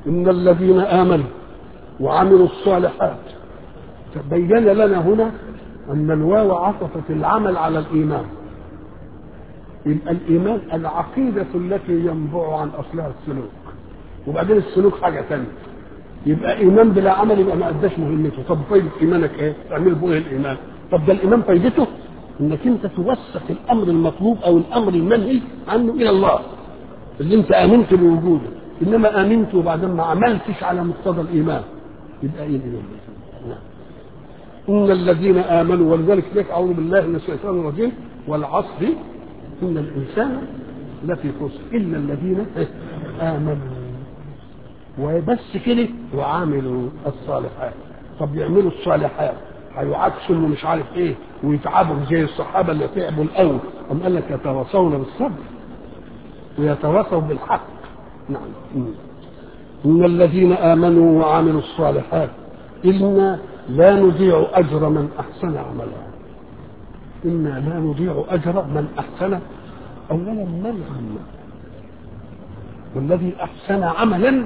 إن الذين آمنوا وعملوا الصالحات تبين لنا هنا أن الواو عطفت العمل على الإيمان يبقى الإيمان العقيدة التي ينبع عن أصلها السلوك وبعدين السلوك حاجة ثانية يبقى إيمان بلا عمل يبقى ما أداش مهمته طب فايدة إيمانك إيه؟ تعمل بيه الإيمان طب ده الإيمان فايدته إنك أنت توثق الأمر المطلوب أو الأمر المنهي عنه إلى الله اللي أنت آمنت بوجوده إنما آمنت وبعدين ما عملتش على مقتضى الإيمان يبقى إيه الإيمان نعم إن الذين آمنوا ولذلك لك أعوذ بالله من الشيطان الرجيم والعصر إن الإنسان لفي خسر إلا الذين آمنوا وبس كده وعاملوا الصالحات طب يعملوا الصالحات هيعكسوا انه مش عارف ايه ويتعبوا زي الصحابه اللي تعبوا الاول أم قال لك يتواصون بالصبر ويتواصوا بالحق نعم إن الذين آمنوا وعملوا الصالحات إنا لا نضيع أجر من أحسن عملا إنا لا نضيع أجر من أحسن أولا من عمل والذي أحسن عملا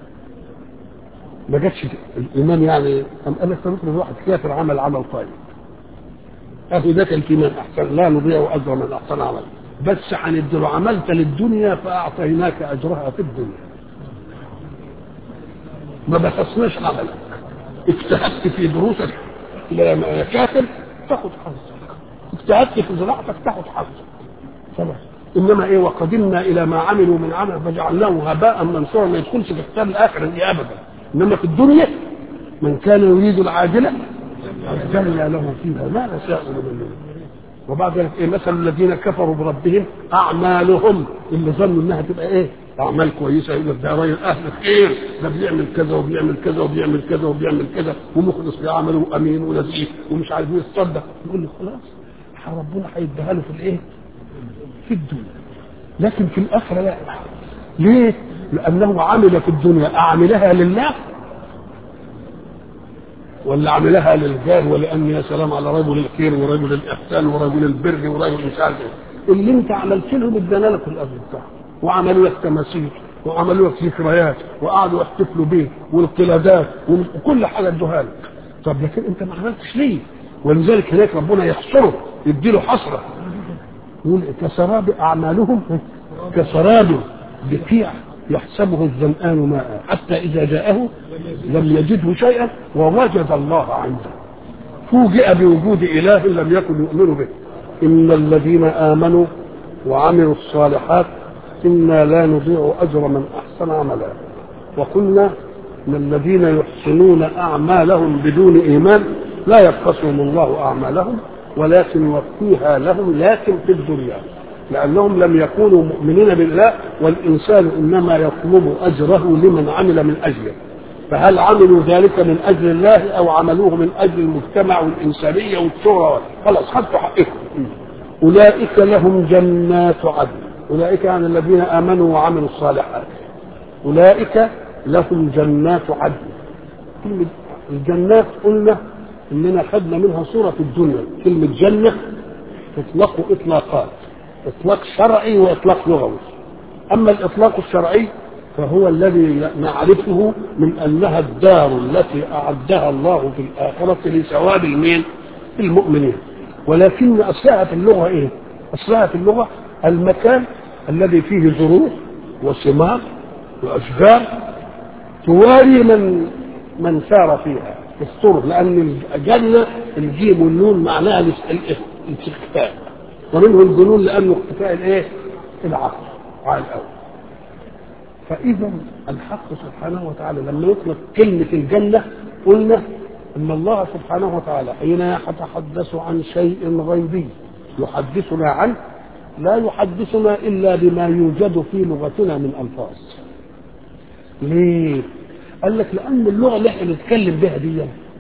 ما جاتش الإيمان يعني أم قال لك ممكن الواحد كافر عمل عمل طيب أهو ده الإيمان أحسن لا نضيع أجر من أحسن عملا بس هنديله عملت للدنيا فأعطيناك أجرها في الدنيا ما بخصناش عملك اجتهدت في دروسك يا كافر تاخد حظك اجتهدت في زراعتك تاخد حظك خلاص انما ايه وقدمنا الى ما عملوا من عمل فجعلناه هباء منصورا ما يدخلش في كتاب الاخره دي ابدا انما في الدنيا من كان يريد العاجله عجلنا له فيها ما نشاء لمن وبعد ذلك ايه مثل الذين كفروا بربهم اعمالهم اللي ظنوا انها تبقى ايه اعمال كويسه يقول لك ده راجل اهل خير ده بيعمل كذا وبيعمل كذا وبيعمل كذا وبيعمل كذا ومخلص في عمله وامين ونزيه ومش عارف ايه يتصدق يقول له خلاص ربنا هيديها له في الايه؟ في الدنيا لكن في الاخره لا ليه؟ لانه عمل في الدنيا اعملها لله ولا عملها للجاه ولان يا سلام على رجل الخير ورجل الاحسان ورجل البر ورجل مش عارف ايه اللي انت عملت لهم ادانا لك الاجر بتاعهم وعملوا لك تماثيل وعملوا لك ذكريات وقعدوا يحتفلوا بيه والقلادات وكل حاجه ادوها لك طب لكن انت ما عملتش ليه؟ ولذلك هناك ربنا يحصره يديله حسره يقول كسراب اعمالهم كسراب بقيع يحسبه الظمآن ماء حتى إذا جاءه لم يجده شيئا ووجد الله عنده فوجئ بوجود إله لم يكن يؤمن به إن الذين آمنوا وعملوا الصالحات إنا لا نضيع أجر من أحسن عملا وقلنا إن الذين يحسنون أعمالهم بدون إيمان لا يبخسهم الله أعمالهم ولكن يوفيها لهم لكن في الدنيا لأنهم لم يكونوا مؤمنين بالله والإنسان إنما يطلب أجره لمن عمل من أجله فهل عملوا ذلك من أجل الله أو عملوه من أجل المجتمع والإنسانية والشهرة خلاص خدتوا حقكم أولئك لهم جنات عدن أولئك يعني الذين آمنوا وعملوا الصالحات أولئك لهم جنات عدن كلمة الجنات قلنا إننا خدنا منها صورة في الدنيا كلمة جنة تطلق إطلاقات إطلاق شرعي وإطلاق لغوي أما الإطلاق الشرعي فهو الذي نعرفه من أنها الدار التي أعدها الله في الآخرة لثواب المين المؤمنين ولكن أصلها في اللغة إيه أصلها في اللغة المكان الذي فيه زروع وثمار وأشجار تواري من من سار فيها السر لأن الجنة الجيم والنون معناها الاستخفاء ومنه الجنون لأنه اختفاء الإيه؟ العقل على الأول فإذا الحق سبحانه وتعالى لما يطلق كلمة الجنة قلنا أن الله سبحانه وتعالى حين يتحدث عن شيء غيبي يحدثنا عنه لا يحدثنا إلا بما يوجد في لغتنا من ألفاظ ليه؟ قال لك لأن اللغة اللي احنا بنتكلم بها دي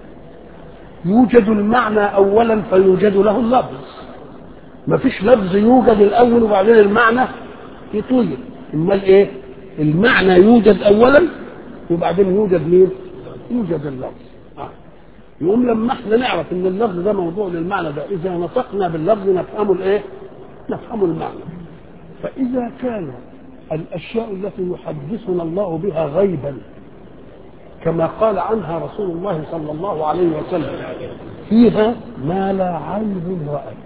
يوجد المعنى أولا فيوجد له اللفظ ما فيش لفظ يوجد الأول وبعدين المعنى يتوجد امال ايه المعنى يوجد اولا وبعدين يوجد مين يوجد اللفظ آه. يقوم لما احنا نعرف ان اللفظ ده موضوع للمعنى ده اذا نطقنا باللفظ نفهم الايه نفهم المعنى فاذا كان الاشياء التي يحدثنا الله بها غيبا كما قال عنها رسول الله صلى الله عليه وسلم فيها ما لا عين رأت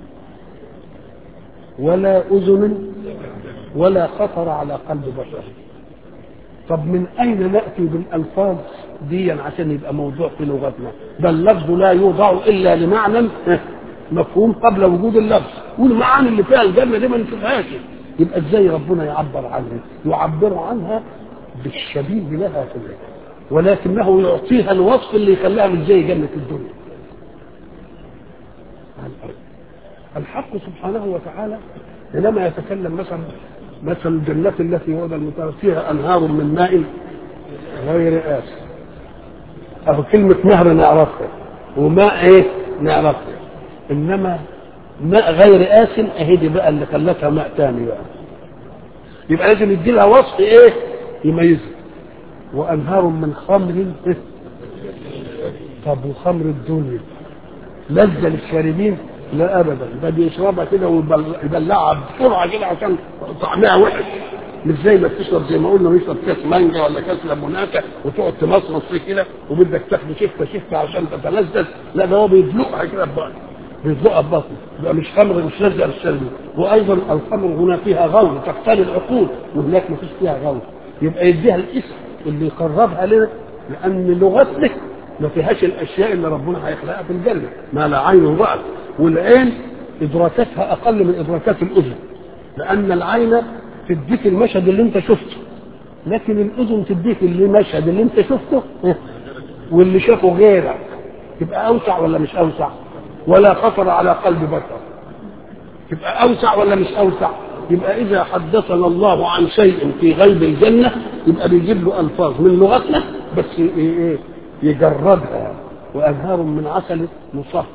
ولا أذن ولا خطر على قلب بشر طب من أين نأتي بالألفاظ دي عشان يبقى موضوع في لغتنا ده اللفظ لا يوضع إلا لمعنى مفهوم قبل وجود اللفظ والمعاني اللي فيها الجنة دي ما نشوفهاش يبقى ازاي ربنا يعبر عنها يعبر عنها بالشبيه لها في الله ولكنه يعطيها الوصف اللي يخليها مش زي جنة الدنيا الحق سبحانه وتعالى حينما يتكلم مثلا مثل الجنة التي وعد المتقين فيها أنهار من ماء غير آسف أهو كلمة نهر نعرفها وماء إيه نعرفها إنما ماء غير آسن أهي دي بقى اللي خلتها ماء تاني بقى يبقى لازم يدي لها وصف إيه يميزها وأنهار من خمر إيه؟ طب وخمر الدنيا لذة للشاربين لا ابدا ده بيشربها كده ويبلعها بسرعه كده عشان طعمها وحش مش زي ما بتشرب زي ما قلنا يشرب كاس مانجا ولا كاس ليموناته وتقعد تمصمص فيه كده وبدك تاخد شفه شفه عشان تتلذذ لا ده هو بيدلقها كده ببطنه بيدلقها ببطنه يبقى مش خمر مش لذة للشرب وايضا الخمر هنا فيها غول تقتل العقول وهناك ما فيش فيها غول يبقى يديها الاسم اللي يقربها لنا لان لغتنا ما فيهاش الاشياء اللي ربنا هيخلقها في الجنه ما لا عين رأت والعين ادراكاتها اقل من ادراكات الاذن لان العين تديك المشهد اللي انت شفته لكن الاذن تديك المشهد اللي انت شفته واللي شافه غيرك تبقى اوسع ولا مش اوسع ولا خطر على قلب بشر تبقى اوسع ولا مش اوسع يبقى اذا حدثنا الله عن شيء في غيب الجنه يبقى بيجيب له الفاظ من لغتنا بس ايه يجردها وانهار من عسل مصفى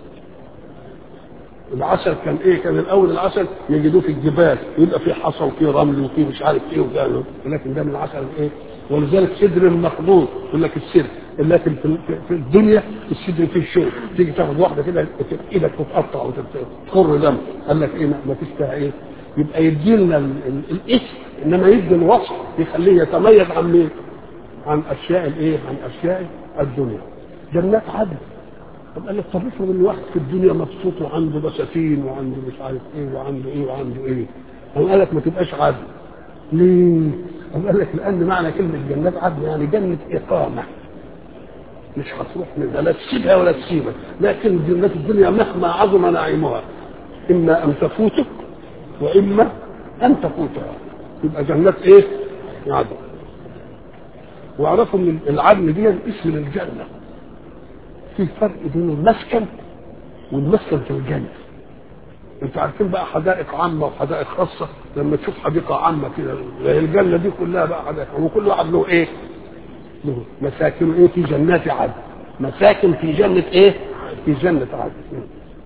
العسل كان ايه كان الاول العسل يجدوه في الجبال يبقى في حصى وفي رمل وفي مش عارف ايه وكذا ولكن ده من العسل ايه ولذلك سدر مخضوط يقول لك السدر لكن في في الدنيا السدر فيه شوك تيجي تاخد واحده كده ايدك تتقطع وتخر دم قال لك ايه ما فيش فيها ايه يبقى يدي لنا الاسم انما يدي الوصف يخليه يتميز عن مين؟ عن اشياء الايه؟ عن اشياء الدنيا جنات عدن طب قال لك طب افرض ان واحد في الدنيا مبسوط وعنده بساتين وعنده مش عارف ايه وعنده ايه وعنده ايه قام قال لك ما تبقاش عدل ليه؟ قام قال لك لان معنى كلمه جنات عدن يعني جنه اقامه مش هتروح منها لا تسيبها ولا تسيبها لكن جنات الدنيا مهما عظم نعيمها اما ان تفوتك واما ان تفوتها يبقى جنات ايه؟ عدن واعرفوا ان العدن دي اسم للجنه في فرق بين المسكن والمسكن في الجنة انتوا عارفين بقى حدائق عامة وحدائق خاصة لما تشوف حديقة عامة كده زي الجنة دي كلها بقى حدائق وكل واحد له ايه؟ له مساكن ايه في جنات عدن مساكن في جنة ايه؟ في جنة عدن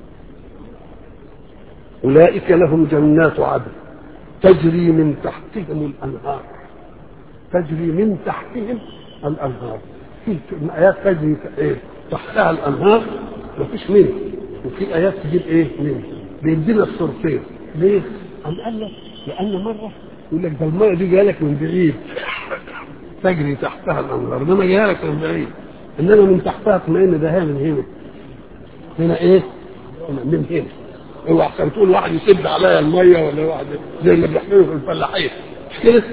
أولئك لهم جنات عدن تجري من تحتهم الأنهار تجري من تحتهم الأنهار في آيات تجري ايه؟ تحتها الانهار مفيش منه وفي ايات تجيب ايه منه بيدينا الصورتين ليه؟ قام قال لك لان مره يقول لك ده الميه دي جايه لك من بعيد تجري تحتها الانهار انما جايه لك من بعيد انما من تحتها اطمئن ده هي من هنا هنا ايه؟ هنا من هنا اوعى احسن تقول واحد يسد عليا الميه ولا واحد زي اللي بيحملوا في الفلاحين مش كده؟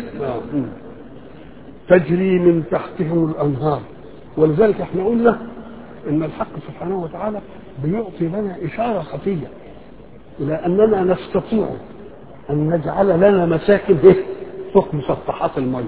تجري من تحتهم الانهار ولذلك احنا قلنا ان الحق سبحانه وتعالى بيعطي لنا اشاره خفيه الى اننا نستطيع ان نجعل لنا مساكن ايه فوق مسطحات الميه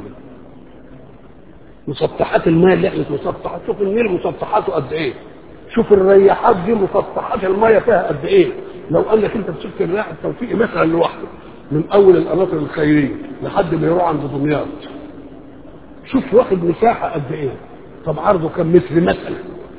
مسطحات الماء اللي احنا مسطحات شوف النيل مسطحاته قد ايه شوف الرياحات دي مسطحات الميه فيها قد ايه لو انك انت مسكت الرياح التوفيقي مثلا لوحده من اول القناطر الخيريه لحد ما يروح عند دمياط شوف واخد مساحه قد ايه طب عرضه كم متر مثلا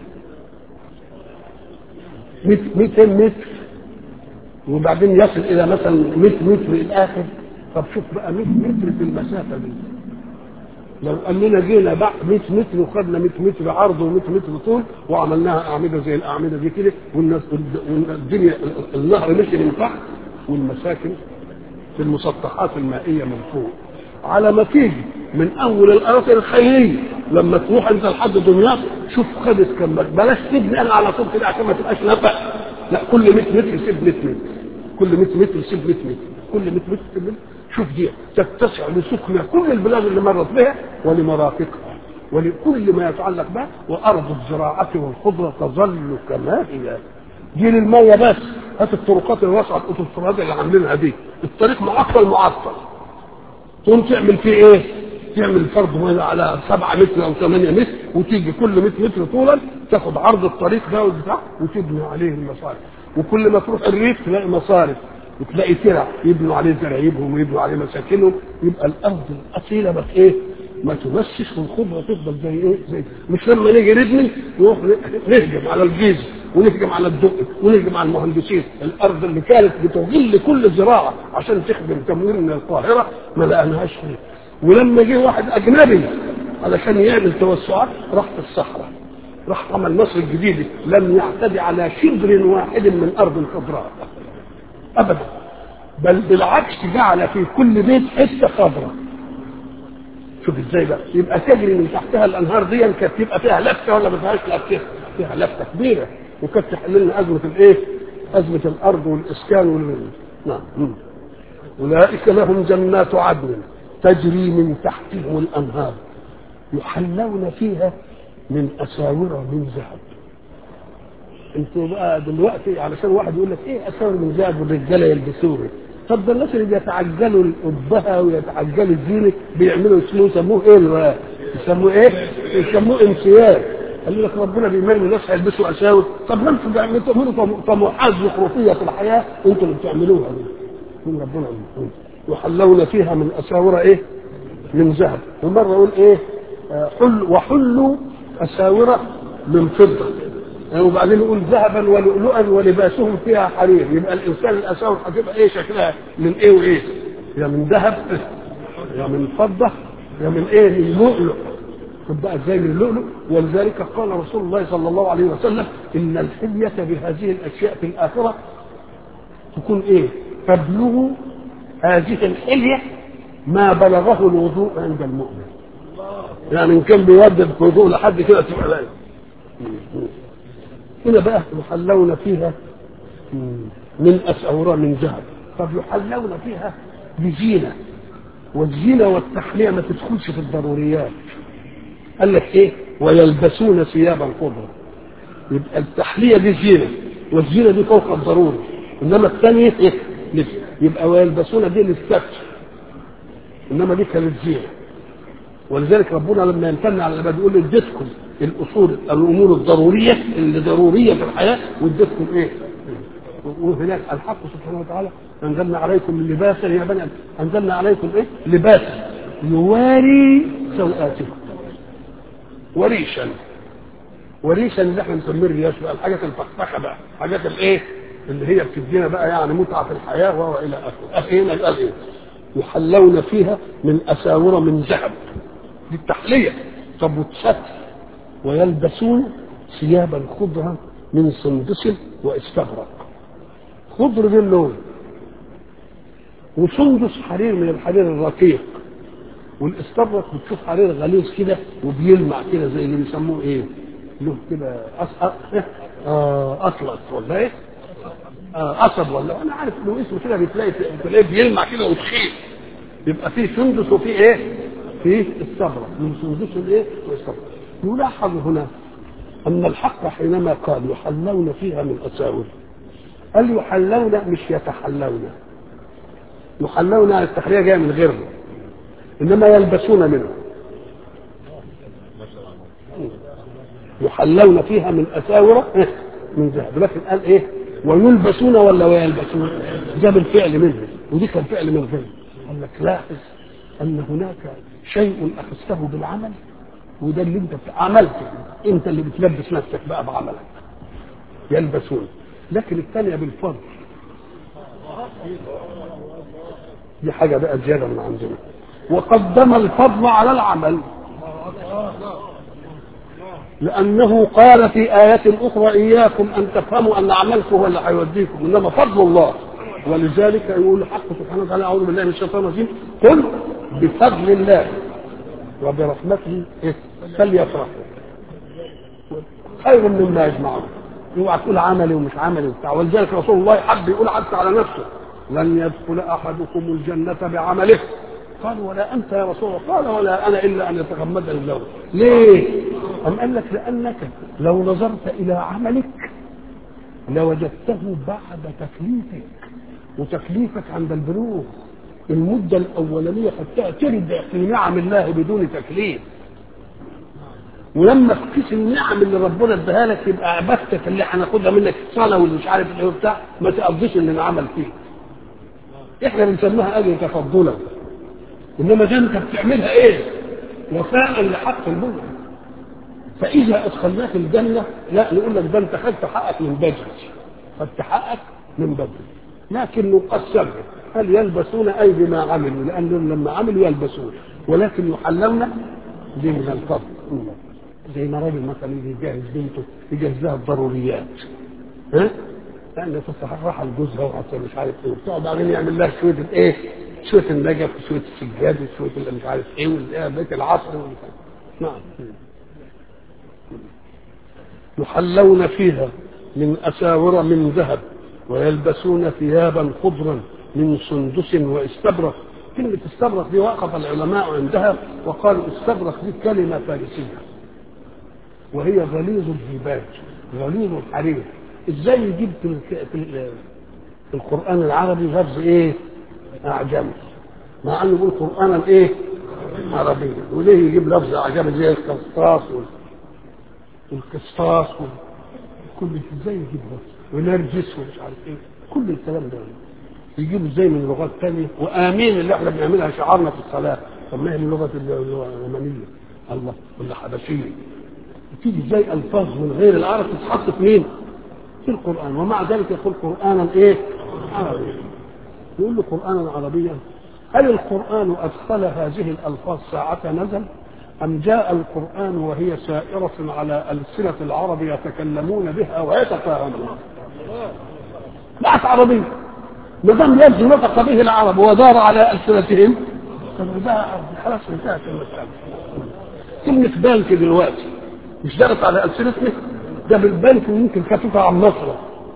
200 متر وبعدين يصل الى مثلا 100 متر الاخر طب شوف بقى 100 متر في المسافه دي لو اننا جينا بعد 100 متر وخدنا 100 متر عرض و100 متر طول وعملناها اعمده زي الاعمده دي كده والناس والدنيا النهر مشي من تحت والمساكن في المسطحات المائيه من فوق على ما تيجي من اول القناطر الخيريه لما تروح انت لحد دمياط شوف خدت كم بلاش تبني انا على طول كده عشان ما تبقاش نفق لا كل 100 متر سيب 100 متر كل 100 متر سيب 100 متر كل 100 متر سيب 100 متر شوف دي تتسع لسكن كل البلاد اللي مرت بها ولمرافقها ولكل ما يتعلق بها وارض الزراعه والخضره تظل كما هي دي للميه بس هات الطرقات الواسعه الاوتوستراد اللي عاملينها دي الطريق معطل معطل تقوم تعمل فيه ايه؟ تعمل فرض على 7 متر او 8 متر وتيجي كل 100 متر طولا تاخد عرض الطريق ده والبتاع وتبني عليه المصارف وكل ما تروح الريف تلاقي مصارف وتلاقي ترع يبنوا عليه زراعيبهم ويبنوا عليه مساكنهم يبقى الارض الاصيله بس ايه؟ ما تمسش والخضره تفضل زي ايه؟ زي مش لما نيجي نبني نروح نهجم على الجيزه ونهجم على الدق ونهجم على المهندسين الارض اللي كانت بتغل كل زراعه عشان تخدم تمويل من القاهره ما لقيناهاش فيه ولما جه واحد اجنبي علشان يعمل توسعات راح في الصحراء راح عمل مصر الجديده لم يعتدي على شبر واحد من ارض الخضراء ابدا بل بالعكس جعل في كل بيت حته خضراء شوف ازاي بقى يبقى تجري من تحتها الانهار دي كانت تبقى فيها لفته ولا ما فيهاش لفته فيها لفته كبيره وكانت تحل لنا ازمه الايه؟ ازمه الارض والاسكان وال نعم اولئك لهم جنات عدن تجري من تحتهم الانهار يحلون فيها من اساور من ذهب انتوا بقى دلوقتي علشان واحد يقول لك ايه اساور من ذهب والرجاله يلبسوه طب ده الناس اللي بيتعجلوا القبها ويتعجلوا الزينه بيعملوا اسمه يسموه ايه الوقت يسموه ايه؟ يسموه امتياز قال لك ربنا بيمل الناس هيلبسوا اساور طب ما انتوا بتعملوا طموحات زخرفيه في الحياه انتوا اللي بتعملوها دي من ربنا يحلون فيها من اساور ايه؟ من ذهب ومره يقول ايه؟ حل وحلوا اساور من فضه وبعدين يقول ذهبا ولؤلؤا ولباسهم فيها حرير يبقى الانسان الاساور هتبقى ايه شكلها من ايه وايه؟ يا من ذهب يا من فضه يا من ايه؟ من لؤلؤ تبقى ازاي من اللؤلؤ ولذلك قال رسول الله صلى الله عليه وسلم ان الحليه بهذه الاشياء في الاخره تكون ايه؟ تبلغ هذه الحليه ما بلغه الوضوء عند المؤمن يعني ان كان بيودد في وضوء لحد كده تبقى لا هنا بقى يحلون فيها من اساور من ذهب طب يحلون فيها بزينه والزينه والتحليه ما تدخلش في الضروريات قال لك ايه ويلبسون ثيابا خضرا يبقى التحليه دي زينه والزينه دي فوق الضروري انما الثانيه ايه لبس يبقى ويلبسون دي للستر انما دي كانت زينه ولذلك ربنا لما يمتن على العباد يقول اديتكم الاصول الامور الضروريه اللي ضروريه في الحياه واديتكم ايه؟ وهناك الحق سبحانه وتعالى انزلنا عليكم لباسا يا بني انزلنا عليكم ايه؟ لباسا يواري سوآتكم وريشا وريشا اللي احنا بنسميه الرياش بقى الحاجات الفخفخه بقى الحاجات الايه؟ اللي هي بتدينا بقى يعني متعه في الحياه وهو الى اخره هنا قال ايه؟ يحلون فيها من اساور من ذهب دي التحليه طب وتستر ويلبسون ثيابا خضرا من سندس واستبرق خضر دي اللون وسندس حرير من الحرير الرقيق والاستبرق بتشوف حرير غليظ كده وبيلمع كده زي اللي بيسموه ايه له كده آه اطلس ولا ايه آه اسد ولا انا عارف له اسمه كده بتلاقي تلاقيه بيلمع كده وتخيل يبقى فيه سندس وفيه ايه فيه الصبر من سندس الايه والصبر يلاحظ هنا ان الحق حينما قال يحلون فيها من اساور قال يحلون مش يتحلون يحلون التحليه جايه من غيره انما يلبسون منه يحلون فيها من اساور من ذهب لكن قال ايه ويلبسون ولا ويلبسون جاب الفعل منه ودي كان فعل من غيره قال لك لاحظ ان هناك شيء اخذته بالعمل وده اللي انت عملته انت اللي بتلبس نفسك بقى بعملك يلبسون لكن الثانيه بالفضل دي حاجه بقى زياده من عندنا وقدم الفضل على العمل لأنه قال في آيات أخرى إياكم أن تفهموا أن عملكم هو اللي هيوديكم إنما فضل الله ولذلك يقول الحق سبحانه وتعالى أعوذ بالله من الشيطان الرجيم قل بفضل الله وبرحمته إيه؟ فليفرحوا خير مما يجمعون اوعى تقول عملي ومش عملي وبتاع ولذلك رسول الله حب يقول حتى على نفسه لن يدخل احدكم الجنه بعمله قال ولا انت يا رسول الله قال ولا انا الا ان يتغمدني الله ليه؟ أم قال لك لانك لو نظرت الى عملك لوجدته بعد تكليفك وتكليفك عند البلوغ المدة الأولانية خدتها ترجع في نعم الله بدون تكليف ولما تقيس النعم اللي ربنا اداها لك يبقى عبادتك اللي هناخدها منك الصلاه واللي مش عارف ايه وبتاع ما تقضيش اللي انعمل فيه. احنا بنسميها اجر تفضلا. انما ده انت بتعملها ايه؟ وفاء لحق المنعم. فاذا ادخلناك الجنه لا نقول لك ده انت خدت حقك من بدري. خدت حقك من بدري. لكن نقسم هل يلبسون اي بما عملوا لانهم لما عملوا يلبسون ولكن يحلون دي من الفضل زي ما راجل مثلا يجي يجهز بنته يجهز لها الضروريات ها لان تصحى راح لجوزها وحتى مش عارف ايه وبتاع بعدين يعمل لها شويه الايه شويه النجف وشويه السجاد وشويه اللي مش عارف ايه واللي بيت العصر نعم يحلون فيها من اساور من ذهب ويلبسون ثيابا خضرا من سندس واستبرق كلمة استبرق دي وقف العلماء عندها وقالوا استبرق دي كلمة فارسية وهي غليظ الهباج غليظ الحرير ازاي يجيب في, في, في القرآن العربي لفظ ايه اعجمي مع انه يقول قرآنا ايه عربيا وليه يجيب لفظ اعجمي زي القسطاس والقسطاس كل ازاي يجيب لفظ ونرجس ومش عارف ايه كل الكلام ده يجيبوا ازاي من لغات ثانيه وامين اللي احنا بنعملها شعارنا في الصلاه طب ما هي من لغه اليمنيه الله ولا حبشيه تيجي ازاي الفاظ من غير العرب تتحط في مين؟ في القران ومع ذلك يقول قرانا ايه؟ عربيا يقول له قرانا عربيا هل القران ادخل هذه الالفاظ ساعه نزل؟ أم جاء القرآن وهي سائرة على ألسنة العرب يتكلمون بها ويتفاهمون بقت عربية ما دام يجري نطق به العرب ودار على ألسنتهم ده خلاص انتهت المسألة كلمة بنك دلوقتي مش دارت على ألسنتنا ده بالبنك ممكن كانت عن مصر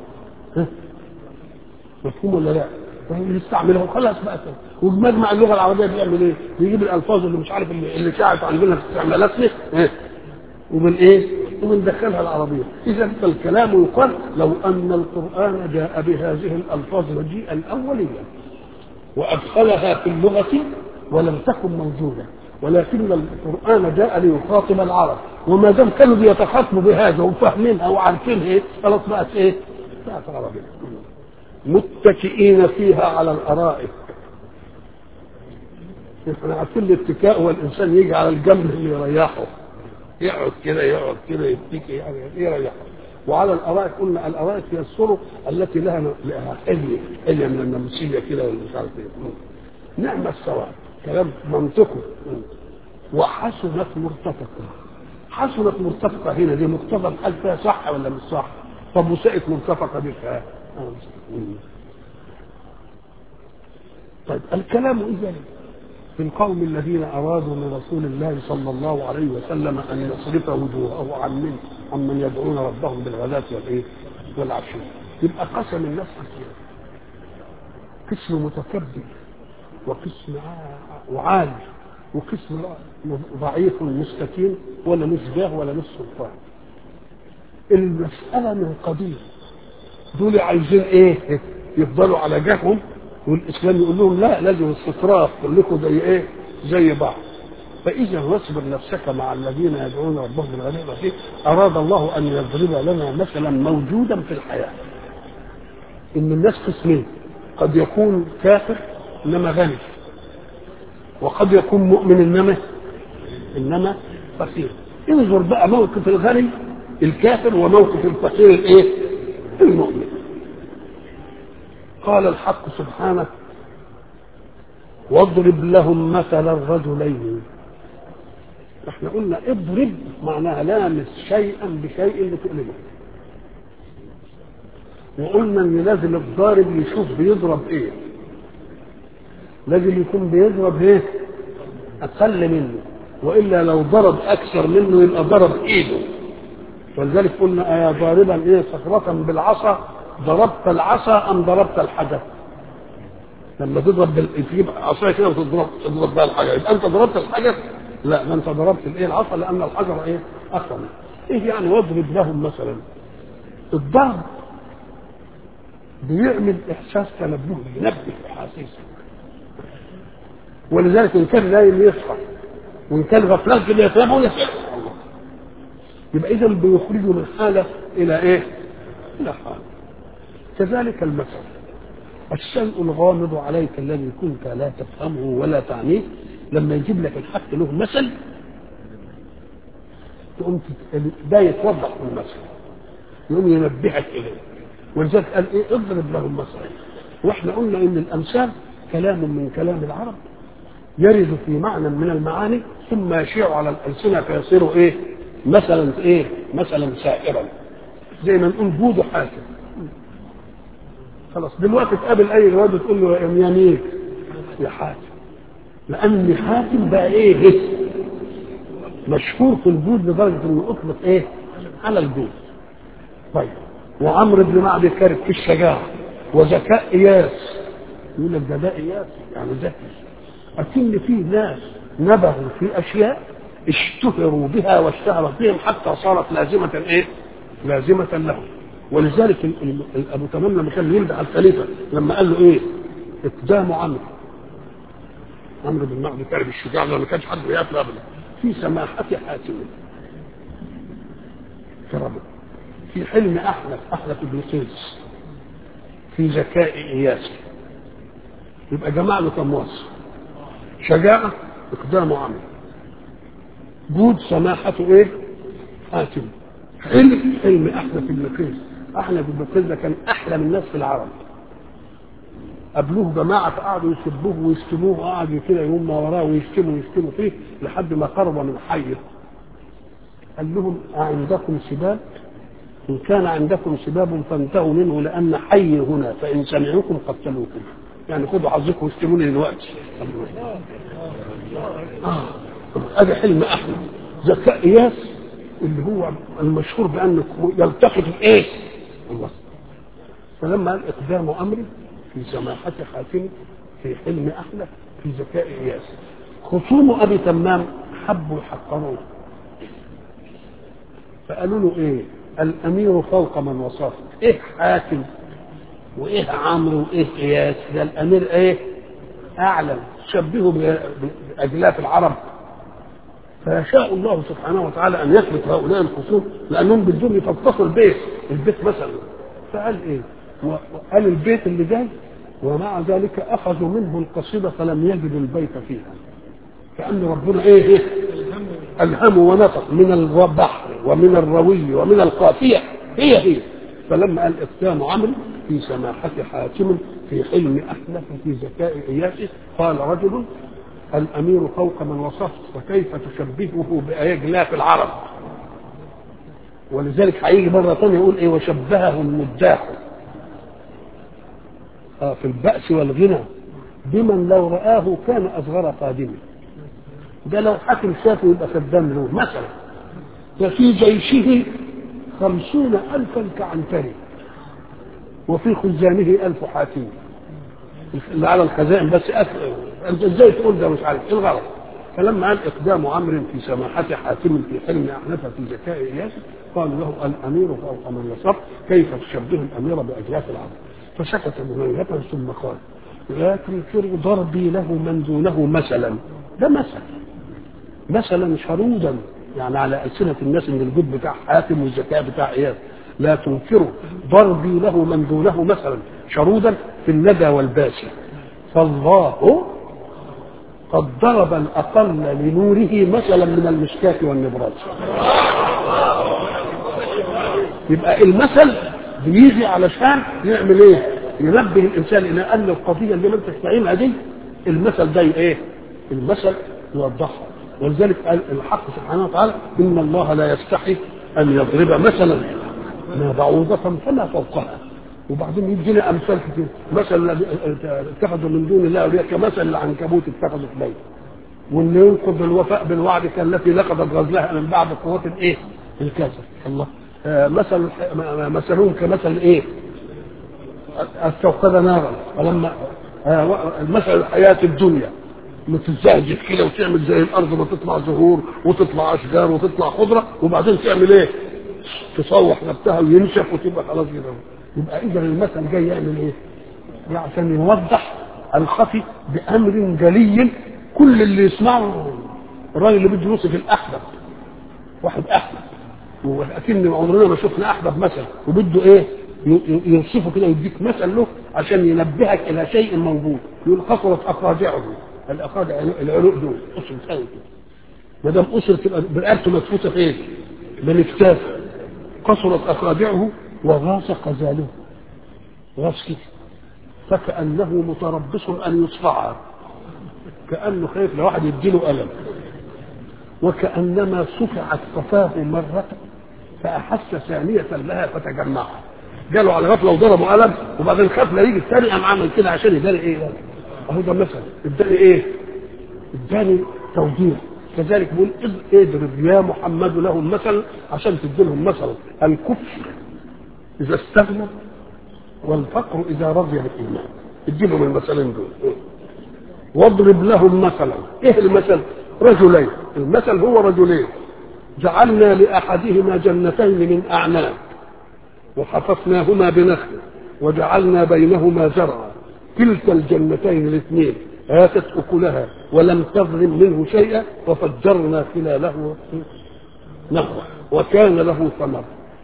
مفهوم ولا لا؟ يستعملها خلاص بقى ومجمع اللغه العربيه بيعمل ايه؟ بيجيب الالفاظ اللي مش عارف اللي, اللي شاعت عندنا في استعمالاتنا إيه؟ ومن ايه؟ وبندخلها العربيه اذا فالكلام يقال لو ان القران جاء بهذه الالفاظ مجيئا الاوليه وادخلها في اللغه ولم تكن موجوده ولكن القران جاء ليخاطب العرب وما دام كانوا بيتخاطبوا بهذا وفاهمينها وعارفينها ايه خلاص بقت ايه؟ بقت عربيه متكئين فيها على الارائك احنا عارفين الاتكاء هو الانسان يجي على الجنب اللي يريحه يقعد كده يقعد كده يتكي يعني يريحه وعلى الارائك قلنا الارائك هي السرق التي لها لها حليه حليه من النمسيه كده ولا مش عارف ايه نعم السواء كلام منطقي وحسنت مرتفقه حسنت مرتفقه هنا دي مقتضى الحال فيها صح ولا مش صح طب وسائت مرتفقه دي فيها طيب الكلام اذا في القوم الذين ارادوا من رسول الله صلى الله عليه وسلم ان يصرف وجوهه عن من عمن يدعون ربهم بالغداة والايه والعشي يبقى قسم الناس قسمين قسم متكبر وقسم وعالي وقسم ضعيف مستكين ولا مش جاه ولا مش سلطان المسألة من قديم دول عايزين ايه يفضلوا على جههم والاسلام يقول لهم لا لازم استطراف كلكم زي ايه زي بعض فاذا واصبر نفسك مع الذين يدعون ربهم بالغداء والعشي اراد الله ان يضرب لنا مثلا موجودا في الحياه ان الناس قسمين قد يكون كافر انما غني وقد يكون مؤمن انما انما فقير انظر بقى موقف الغني الكافر وموقف الفقير الايه المؤمن قال الحق سبحانه واضرب لهم مثل الرجلين احنا قلنا اضرب معناها لامس شيئا بشيء لتؤلمه وقلنا ان لازم الضارب يشوف بيضرب ايه لازم يكون بيضرب ايه اقل منه والا لو ضرب اكثر منه يبقى ضرب ايده ولذلك قلنا ايا ضاربا ايه صخرة بالعصا ضربت العصا ام ضربت الحجر لما تضرب بال... تجيب عصايه كده وتضرب تضرب بها الحجر يبقى انت ضربت الحجر لا ما انت ضربت الايه العصا لان الحجر ايه اقوى ايه يعني واضرب لهم مثلا الضرب بيعمل احساس تنبه ينبه احاسيسك ولذلك ان كان نايم يصحى وان كان غفلان كده يتنبه ويصحى يبقى اذا بيخرجه من حاله الى ايه؟ الى حاله كذلك المثل الشيء الغامض عليك الذي كنت لا تفهمه ولا تعنيه لما يجيب لك الحق له مثل تقوم ده يتوضح في المثل يقوم ينبهك اليه ولذلك قال ايه اضرب لهم مثلا واحنا قلنا ان الامثال كلام من كلام العرب يرد في معنى من المعاني ثم يشيع على الالسنه فيصير ايه مثلا ايه مثلا سائرا زي ما نقول بود حاكم خلاص دلوقتي تقابل اي واد تقول له يا يمينيك يا حاتم لان حاتم بقى ايه اسم مشهور في الجود لدرجه انه اطلق ايه على الجود طيب وعمرو بن معد كارب في الشجاعه وذكاء اياس يقول لك ده ده اياس يعني ذكي اكن في ناس نبغوا في اشياء اشتهروا بها واشتهرت بهم حتى صارت لازمه ايه؟ لازمه لهم ولذلك ال- ال- ابو تمام لما كان يمدح الخليفه لما قال له ايه؟ اقدام عمرو عمرو بن معد كارب الشجاع ده ما كانش حد بيقف ابدا في سماحه حاتم كرمه في حلم احنف احنف بن قيس في ذكاء اياس يبقى جمع له كم وصف شجاعه اقدام عمرو جود سماحته ايه حاتم حلم حلم احنف بن قيس احنف بن قيس ده كان احلم الناس في العرب قابلوه جماعة فقعدوا يسبوه ويشتموه وقعدوا كده يقوم ما وراه ويشتموا ويشتموا فيه لحد ما قرب من حيه قال لهم أعندكم سباب إن كان عندكم سباب فانتهوا منه لأن حي هنا فإن سمعوكم قتلوكم يعني خدوا حظكم واشتموني دلوقتي آه. هذا حلم أحمد ذكاء إياس اللي هو المشهور بأنه يلتقط إيه الله فلما قال إقدام أمري في سماحة حاتم في حلم أحلى في ذكاء إياس خصوم أبي تمام حبوا يحقروه فقالوا له إيه الأمير فوق من وصف إيه حاتم وإيه عمرو وإيه إياس ده الأمير إيه أعلم شبهه بأجلاف العرب فيشاء الله سبحانه وتعالى أن يثبت هؤلاء الخصوم لأنهم بدهم يفصصوا البيت البيت مثلا فقال إيه وقال البيت اللي جاي ومع ذلك اخذوا منه القصيده فلم يجدوا البيت فيها كان ربنا ايه, إيه؟ الهمه ونطق من البحر ومن الروي ومن القافيه هي هي فلما قال اقدام عمرو في سماحه حاتم في حلم احنف في ذكاء اياسه قال رجل الامير فوق من وصفت فكيف تشبهه باجلاف العرب ولذلك هيجي مره ثانيه يقول ايه وشبهه المداح آه في البأس والغنى بمن لو رآه كان أصغر قادمه ده لو حاكم شافه يبقى خدام له مثلا وفي جيشه خمسون ألفا كعنتري وفي خزانه ألف حاتم اللي على الخزائن بس أنت ازاي تقول ده مش عارف ايه الغلط فلما قال اقدام عمرو في سماحة حاتم في حلم أحنف في ذكاء إياس قال له الأمير فوق من يصف كيف تشبه الأمير بأجلاف العرب فسكت مهيبا ثم قال لا تنكروا ضربي له من دونه مثلا ده مثل مثلا شرودا يعني على ألسنة الناس من الجد بتاع حاتم والذكاء بتاع إياس لا تنكروا ضربي له من دونه مثلا شرودا في الندى والباسي فالله قد ضرب الأقل لنوره مثلا من المشكاة والنبراس يبقى المثل بيجي علشان يعمل ايه؟ ينبه الانسان الى ان القضيه اللي انت تستعينها دي المثل ده ايه؟ المثل يوضحها ولذلك قال الحق سبحانه وتعالى ان الله لا يستحي ان يضرب مثلا ما بعوضة فما فوقها وبعدين يدينا امثال كتير مثل الذي اتخذوا من دون الله اولياء كمثل العنكبوت اتخذت بيت واللي ينقض الوفاء بالوعد كالتي لقدت غزلها من بعد قوة الايه؟ الكسل الله آه مثل مثلهم كمثل ايه؟ استوقد نارا ولما آه مثل الحياة الدنيا متزهجت كده وتعمل زي الارض ما تطلع زهور وتطلع اشجار وتطلع خضره وبعدين تعمل ايه؟ تصوح نفسها وينشف وتبقى خلاص كده يبقى اذا المثل جاي يعمل ايه؟ عشان يوضح الخفي بامر جلي كل اللي يسمعه الراجل اللي بده يوصف الاحبب واحد احبب ولكن عمرنا ما شفنا احبب مثل وبده ايه؟ يوصفه كده ويديك مثل له عشان ينبهك الى شيء موجود يقول قصرت اقاجعه الاقاجع العلوق دول اسره قوي كده ما دام اسره تبقى برقبته مدفوسه فين؟ بالاكتاف قصرت اقاجعه وغاص قزاله غاص كده فكانه متربص ان يصفعها كانه خايف لو واحد يديله الم وكانما صفعت قفاه مره فاحس ثانيه لها فتجمعها جاله على غفله وضربه قلم وبعدين خاف لا يجي الثاني قام عمل كده عشان يداري ايه اهو ده مثل اداني ايه؟ اداني توجيه كذلك بيقول اضرب يا محمد لهم مثل عشان تدي لهم مثلا الكفر اذا استغنى والفقر اذا رضي بالايمان ادي لهم المثلين دول واضرب لهم مثلا ايه المثل؟ رجلين المثل هو رجلين جعلنا لاحدهما جنتين من اعناب وحففناهما بنخل وجعلنا بينهما زرعا كلتا الجنتين الاثنين آتت أكلها ولم تظلم منه شيئا وفجرنا خلاله نهرا وكان له ثمر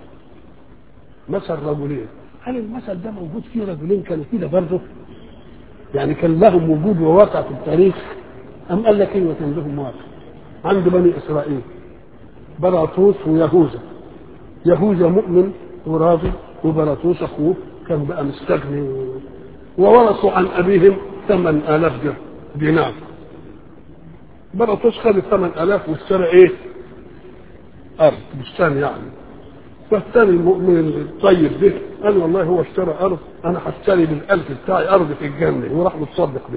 مثل رجلين هل المثل ده موجود فيه رجلين كانوا كده برضه يعني كان لهم وجود وواقع في التاريخ أم قال لك ايوه كان لهم واقع عند بني إسرائيل براطوس ويهوذا يهوذا مؤمن وراضي وبراطوس اخوه كان بقى مستغني وورثوا عن ابيهم ثمان الاف دينار براطوس خد الثمان الاف واشترى ايه ارض بستان يعني فالثاني المؤمن الطيب ده قال والله هو اشترى ارض انا هشتري بالالف بتاعي ارض في الجنه وراح متصدق بها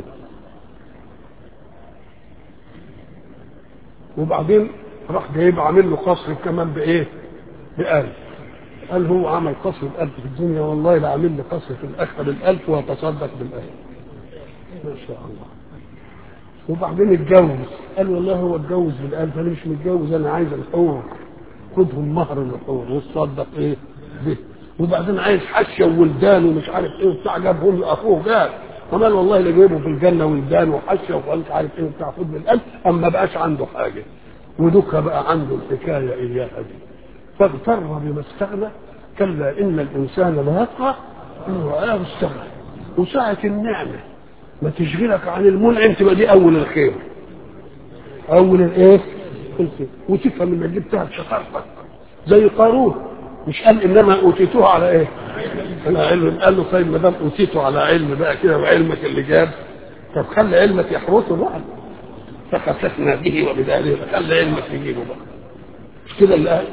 وبعدين راح جايب عامل له قصر كمان بايه؟ بألف قال هو عمل قصر بألف في الدنيا والله لا عامل لي قصر في الآخرة بالألف وأتصدق بالألف ما شاء الله وبعدين اتجوز قال والله هو اتجوز بالألف أنا مش متجوز أنا عايز الحور خدهم مهر الحور وتصدق إيه به وبعدين عايز حشة وولدان ومش عارف إيه وبتاع جابهم لأخوه جاب وقال والله اللي جايبه في الجنة ولدان وحشة ومش عارف إيه وبتاع خد بالألف أما بقاش عنده حاجة ودك بقى عنده الحكاية إياها دي فاغتر بما استغنى كلا ان الانسان لا يطغى ان رآه استغنى وساعة النعمة ما تشغلك عن المنعم تبقى دي اول الخير اول الايه؟ الخير وتفهم انك جبتها بشطارتك زي قارون مش قال انما اوتيته على ايه؟ على علم قال له طيب ما دام اوتيته على علم بقى كده بعلمك اللي جاب طب خلي علمك يحرسه بقى فخسفنا به وبداره خلي علمك يجيبه بقى مش كده اللي قال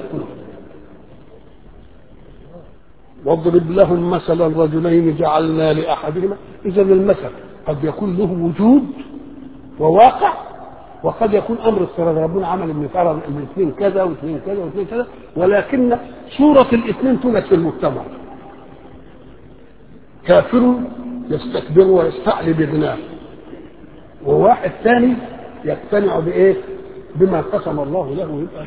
واضرب لهم مثلا رجلين جعلنا لاحدهما اذا المثل قد يكون له وجود وواقع وقد يكون امر افتراضي ربنا عمل ان فرض الاثنين كذا واثنين كذا واثنين كذا ولكن صوره الاثنين توجد في المجتمع كافر يستكبر ويستعلي بغناه وواحد ثاني يقتنع بايه؟ بما قسم الله له يبقى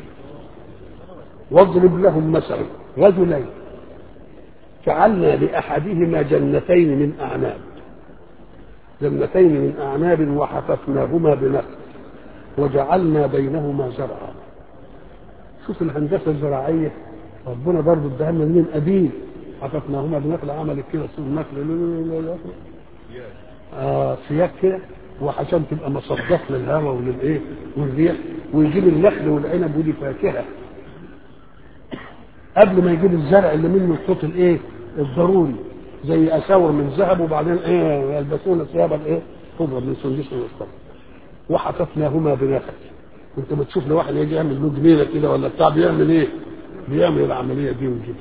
واضرب لهم مثلا رجلين جعلنا لأحدهما جنتين من أعناب جنتين من أعناب وحففناهما بنخل وجعلنا بينهما زرعا شوف الهندسة الزراعية ربنا برضه اداها لنا من قديم حففناهما بنخل عملت كده سور نخل آه سياج كده وعشان تبقى مصدق للهواء وللايه والريح ويجيب النخل والعنب ودي فاكهه قبل ما يجيب الزرع اللي منه الصوت الايه الضروري زي اساور من ذهب وبعدين ايه يلبسون ثيابا ايه خضرا من سندس واصفر وحففناهما بنخل انت بتشوف لو واحد يجي يعمل له جنينه كده ولا بتاع بيعمل ايه؟ بيعمل العمليه دي ويجيب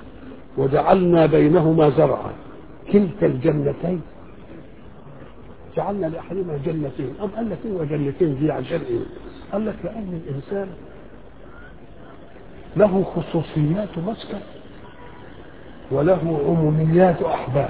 وجعلنا بينهما زرعا كلتا الجنتين جعلنا لاحدهما جنتين أم قال لك ايه وجنتين دي عشان ايه؟ قال لك لان الانسان له خصوصيات مسكن وله عموميات احباب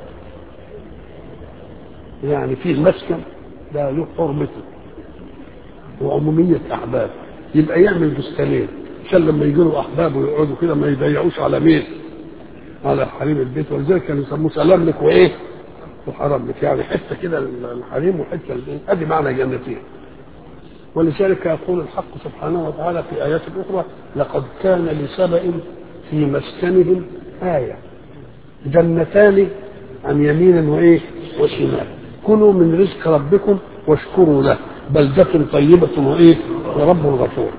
يعني في مسكن لا له حرمته وعمومية أحباب يبقى يعمل بستانين عشان لما يجي له أحباب ويقعدوا كده ما يضيعوش على مين؟ على حريم البيت ولذلك كانوا يسموه سلام لك وإيه؟ وحرام لك يعني حتة كده الحريم وحتة البيت أدي معنى جنتين ولذلك يقول الحق سبحانه وتعالى في آيات أخرى لقد كان لسبأ في مسكنهم آية جنتان عن يمين وإيه؟ وشمال كلوا من رزق ربكم واشكروا له بلدة طيبة وإيه ورب غفور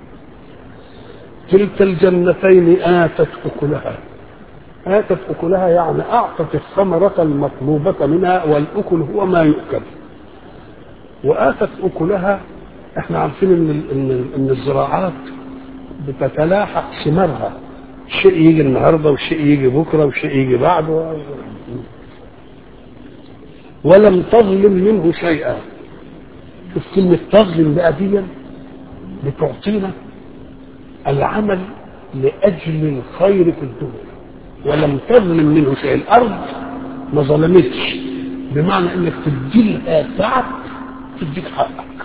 تلك الجنتين آتت أكلها آتت أكلها يعني أعطت الثمرة المطلوبة منها والأكل هو ما يؤكل وآتت أكلها احنا عارفين ان ان ان الزراعات بتتلاحق ثمارها شيء يجي النهارده وشيء يجي بكره وشيء يجي بعده ولم تظلم منه شيئا شوف كلمة تظلم بقى دي بتعطينا العمل لأجل الخير في الدنيا ولم تظلم منه شيء الأرض ما ظلمتش بمعنى انك تدي لها تعب تديك حقك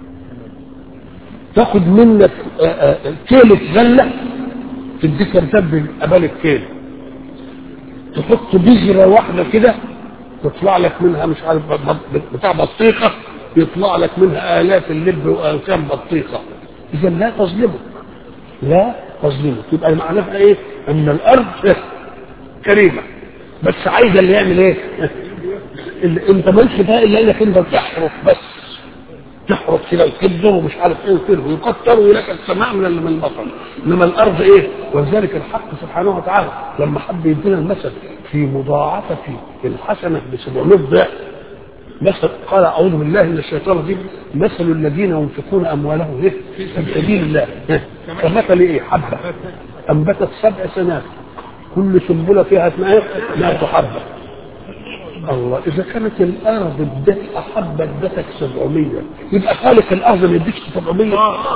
تاخد منك كيلة غلة تديك ارتب قبالك كيلة تحط بذرة واحدة كده تطلع لك منها مش عارف بتاع بطيخة يطلع لك منها آلاف اللب وألكام بطيخة إذا لا تظلمك لا تظلمك يبقى معناها إيه؟ أن الأرض كريمة بس عايزة اللي يعمل إيه؟ اللي أنت مالكش فيها إلا إنك أنت تحرق بس تحرق كده وتكبر ومش عارف ايه وكده ويكتر لك السماء من من المطر انما الارض ايه ولذلك الحق سبحانه وتعالى لما حب يدينا المثل في مضاعفه الحسنه ب 700 ضعف مثل قال اعوذ بالله من الشيطان الرجيم مثل الذين ينفقون اموالهم ايه في سبيل الله كمثل ايه حبه انبتت سبع سنوات كل سنبله فيها اسمها 100 حبه الله اذا كانت الارض ادت حبه ادتك 700 يبقى خالق الارض ما يديكش 700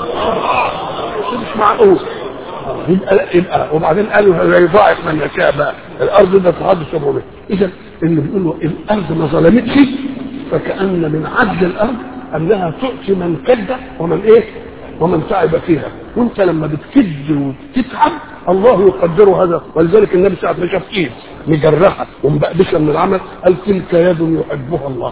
مش معقول يبقى يبقى وبعدين قالوا يضاعف من يشاء بقى الارض ادت لحد 700 اذا اللي بيقولوا الارض ما ظلمتش فكان من عدل الارض انها تعطي من كد ومن ايه ومن تعب فيها وانت لما بتكد وتتعب الله يقدر هذا ولذلك النبي ساعة ما شاف ايد مجرحة ومبقبشة من العمل قال تلك يد يحبها الله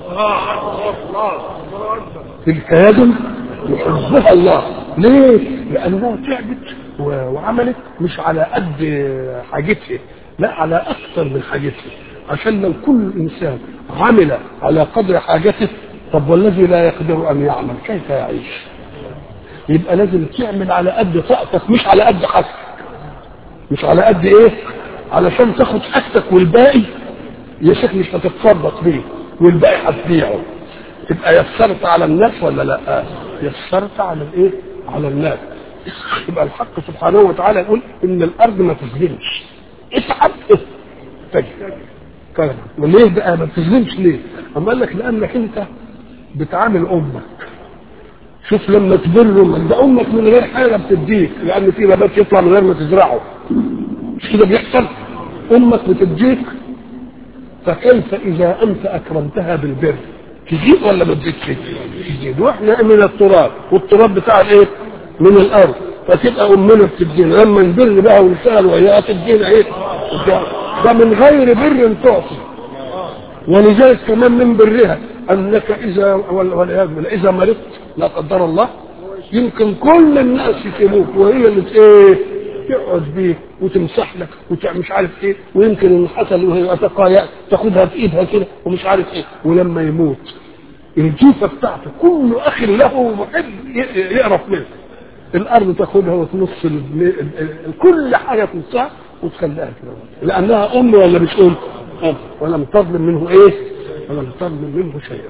تلك يد يحبها الله ليه؟ لأنها تعبت وعملت مش على قد حاجتها لا على أكثر من حاجتها عشان لو كل إنسان عمل على قدر حاجته طب والذي لا يقدر أن يعمل كيف يعيش؟ يبقى لازم تعمل على قد طاقتك مش على قد حاجتك مش على قد ايه علشان تاخد حاجتك والباقي يا شيخ مش هتتصرف بيه والباقي هتبيعه تبقى يسرت على الناس ولا لا يسرت على الايه على الناس يبقى الحق سبحانه وتعالى يقول ان الارض ما تظلمش اتعب تجد كلام وليه بقى ما تظلمش ليه اما قال لك لانك انت بتعامل امك شوف لما تبر امك ده امك من غير حاجه بتديك لان في نبات يطلع من غير ما تزرعه مش كده بيحصل امك بتديك فكيف اذا انت اكرمتها بالبر تزيد ولا ما تزيدش تزيد واحنا من التراب والتراب بتاع الايه من الارض فتبقى امنا بتدينا لما نبر بقى ونسال وهي تدينا ايه ده من غير بر تعطي ولذلك كمان من برها انك اذا والعياذ بالله اذا مرضت لا قدر الله يمكن كل الناس يسيبوك وهي اللي ايه تقعد بيك وتمسح لك ومش عارف ايه ويمكن ان حصل وهي تقايا تاخدها في ايدها كده ومش عارف ايه ولما يموت الجيفه بتاعته كل اخ له محب يقرف منه الارض تاخدها وتنص كل حاجه تنصها وتخليها كده لانها ام ولا مش ام؟ ام ولم تظلم منه ايه؟ ولم تظلم منه شيئا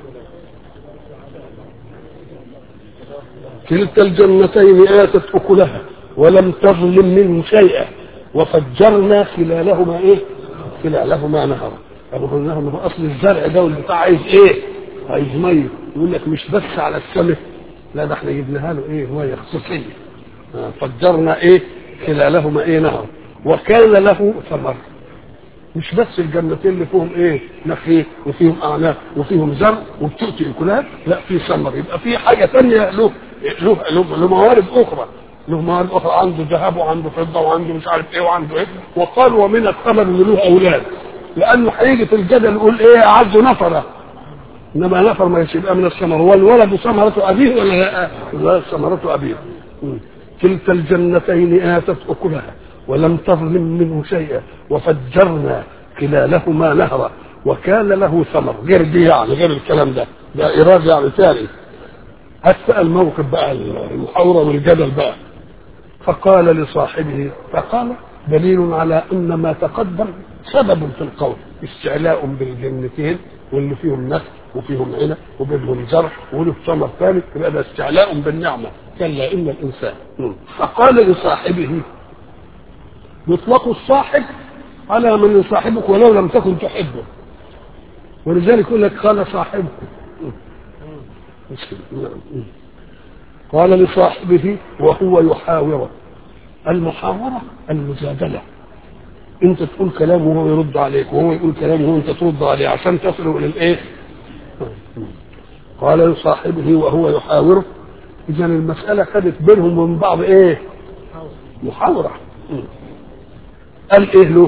كلتا الجنتين آتت أكلها ولم تظلم منه شيئا وفجرنا خلالهما ايه؟ خلالهما نهرا قالوا قلنا لهم هو اصل الزرع ده والبتاع عايز ايه؟ عايز ميه يقول لك مش بس على السمك لا ده احنا جبناها له ايه ميه خصوصيه آه، فجرنا ايه خلالهما ايه نهر وكان له ثمر مش بس الجنتين اللي فيهم ايه نخيل وفيهم اعناق وفيهم زرع وبتؤتي الكلاب لا في ثمر يبقى في حاجه ثانيه له له له, له موارد اخرى له موارد اخرى عنده ذهب وعنده فضه وعنده مش عارف ايه وعنده ايه وقال ومن الثمر اللي له اولاد لانه هيجي في الجدل يقول ايه اعز نفره انما نفر ما يبقى من الثمر والولد ثمرة ابيه ولا لا؟ لا ثمرة ابيه م. كلتا الجنتين اتت اكلها ولم تظلم منه شيئا وفجرنا خلالهما نهرا وكان له ثمر غير دي يعني غير الكلام ده ده ايراد يعني ثاني حتى الموقف بقى المحاورة والجدل بقى فقال لصاحبه فقال دليل على ان ما تقدم سبب في القول استعلاء بالجنتين واللي فيهم نخل وفيهم عنب وبينهم زرع وله ثمر ثالث يبقى ده استعلاء بالنعمه كلا ان الانسان فقال لصاحبه يطلق الصاحب على من يصاحبك ولو لم تكن تحبه ولذلك يقول لك قال صاحبكم قال لصاحبه وهو يحاوره المحاورة المجادلة انت تقول كلام وهو يرد عليك وهو يقول كلام وهو انت ترد عليه عشان تصلوا الى الايه قال لصاحبه وهو يحاوره اذا المسألة خدت بينهم ومن بعض ايه محاورة قال ايه له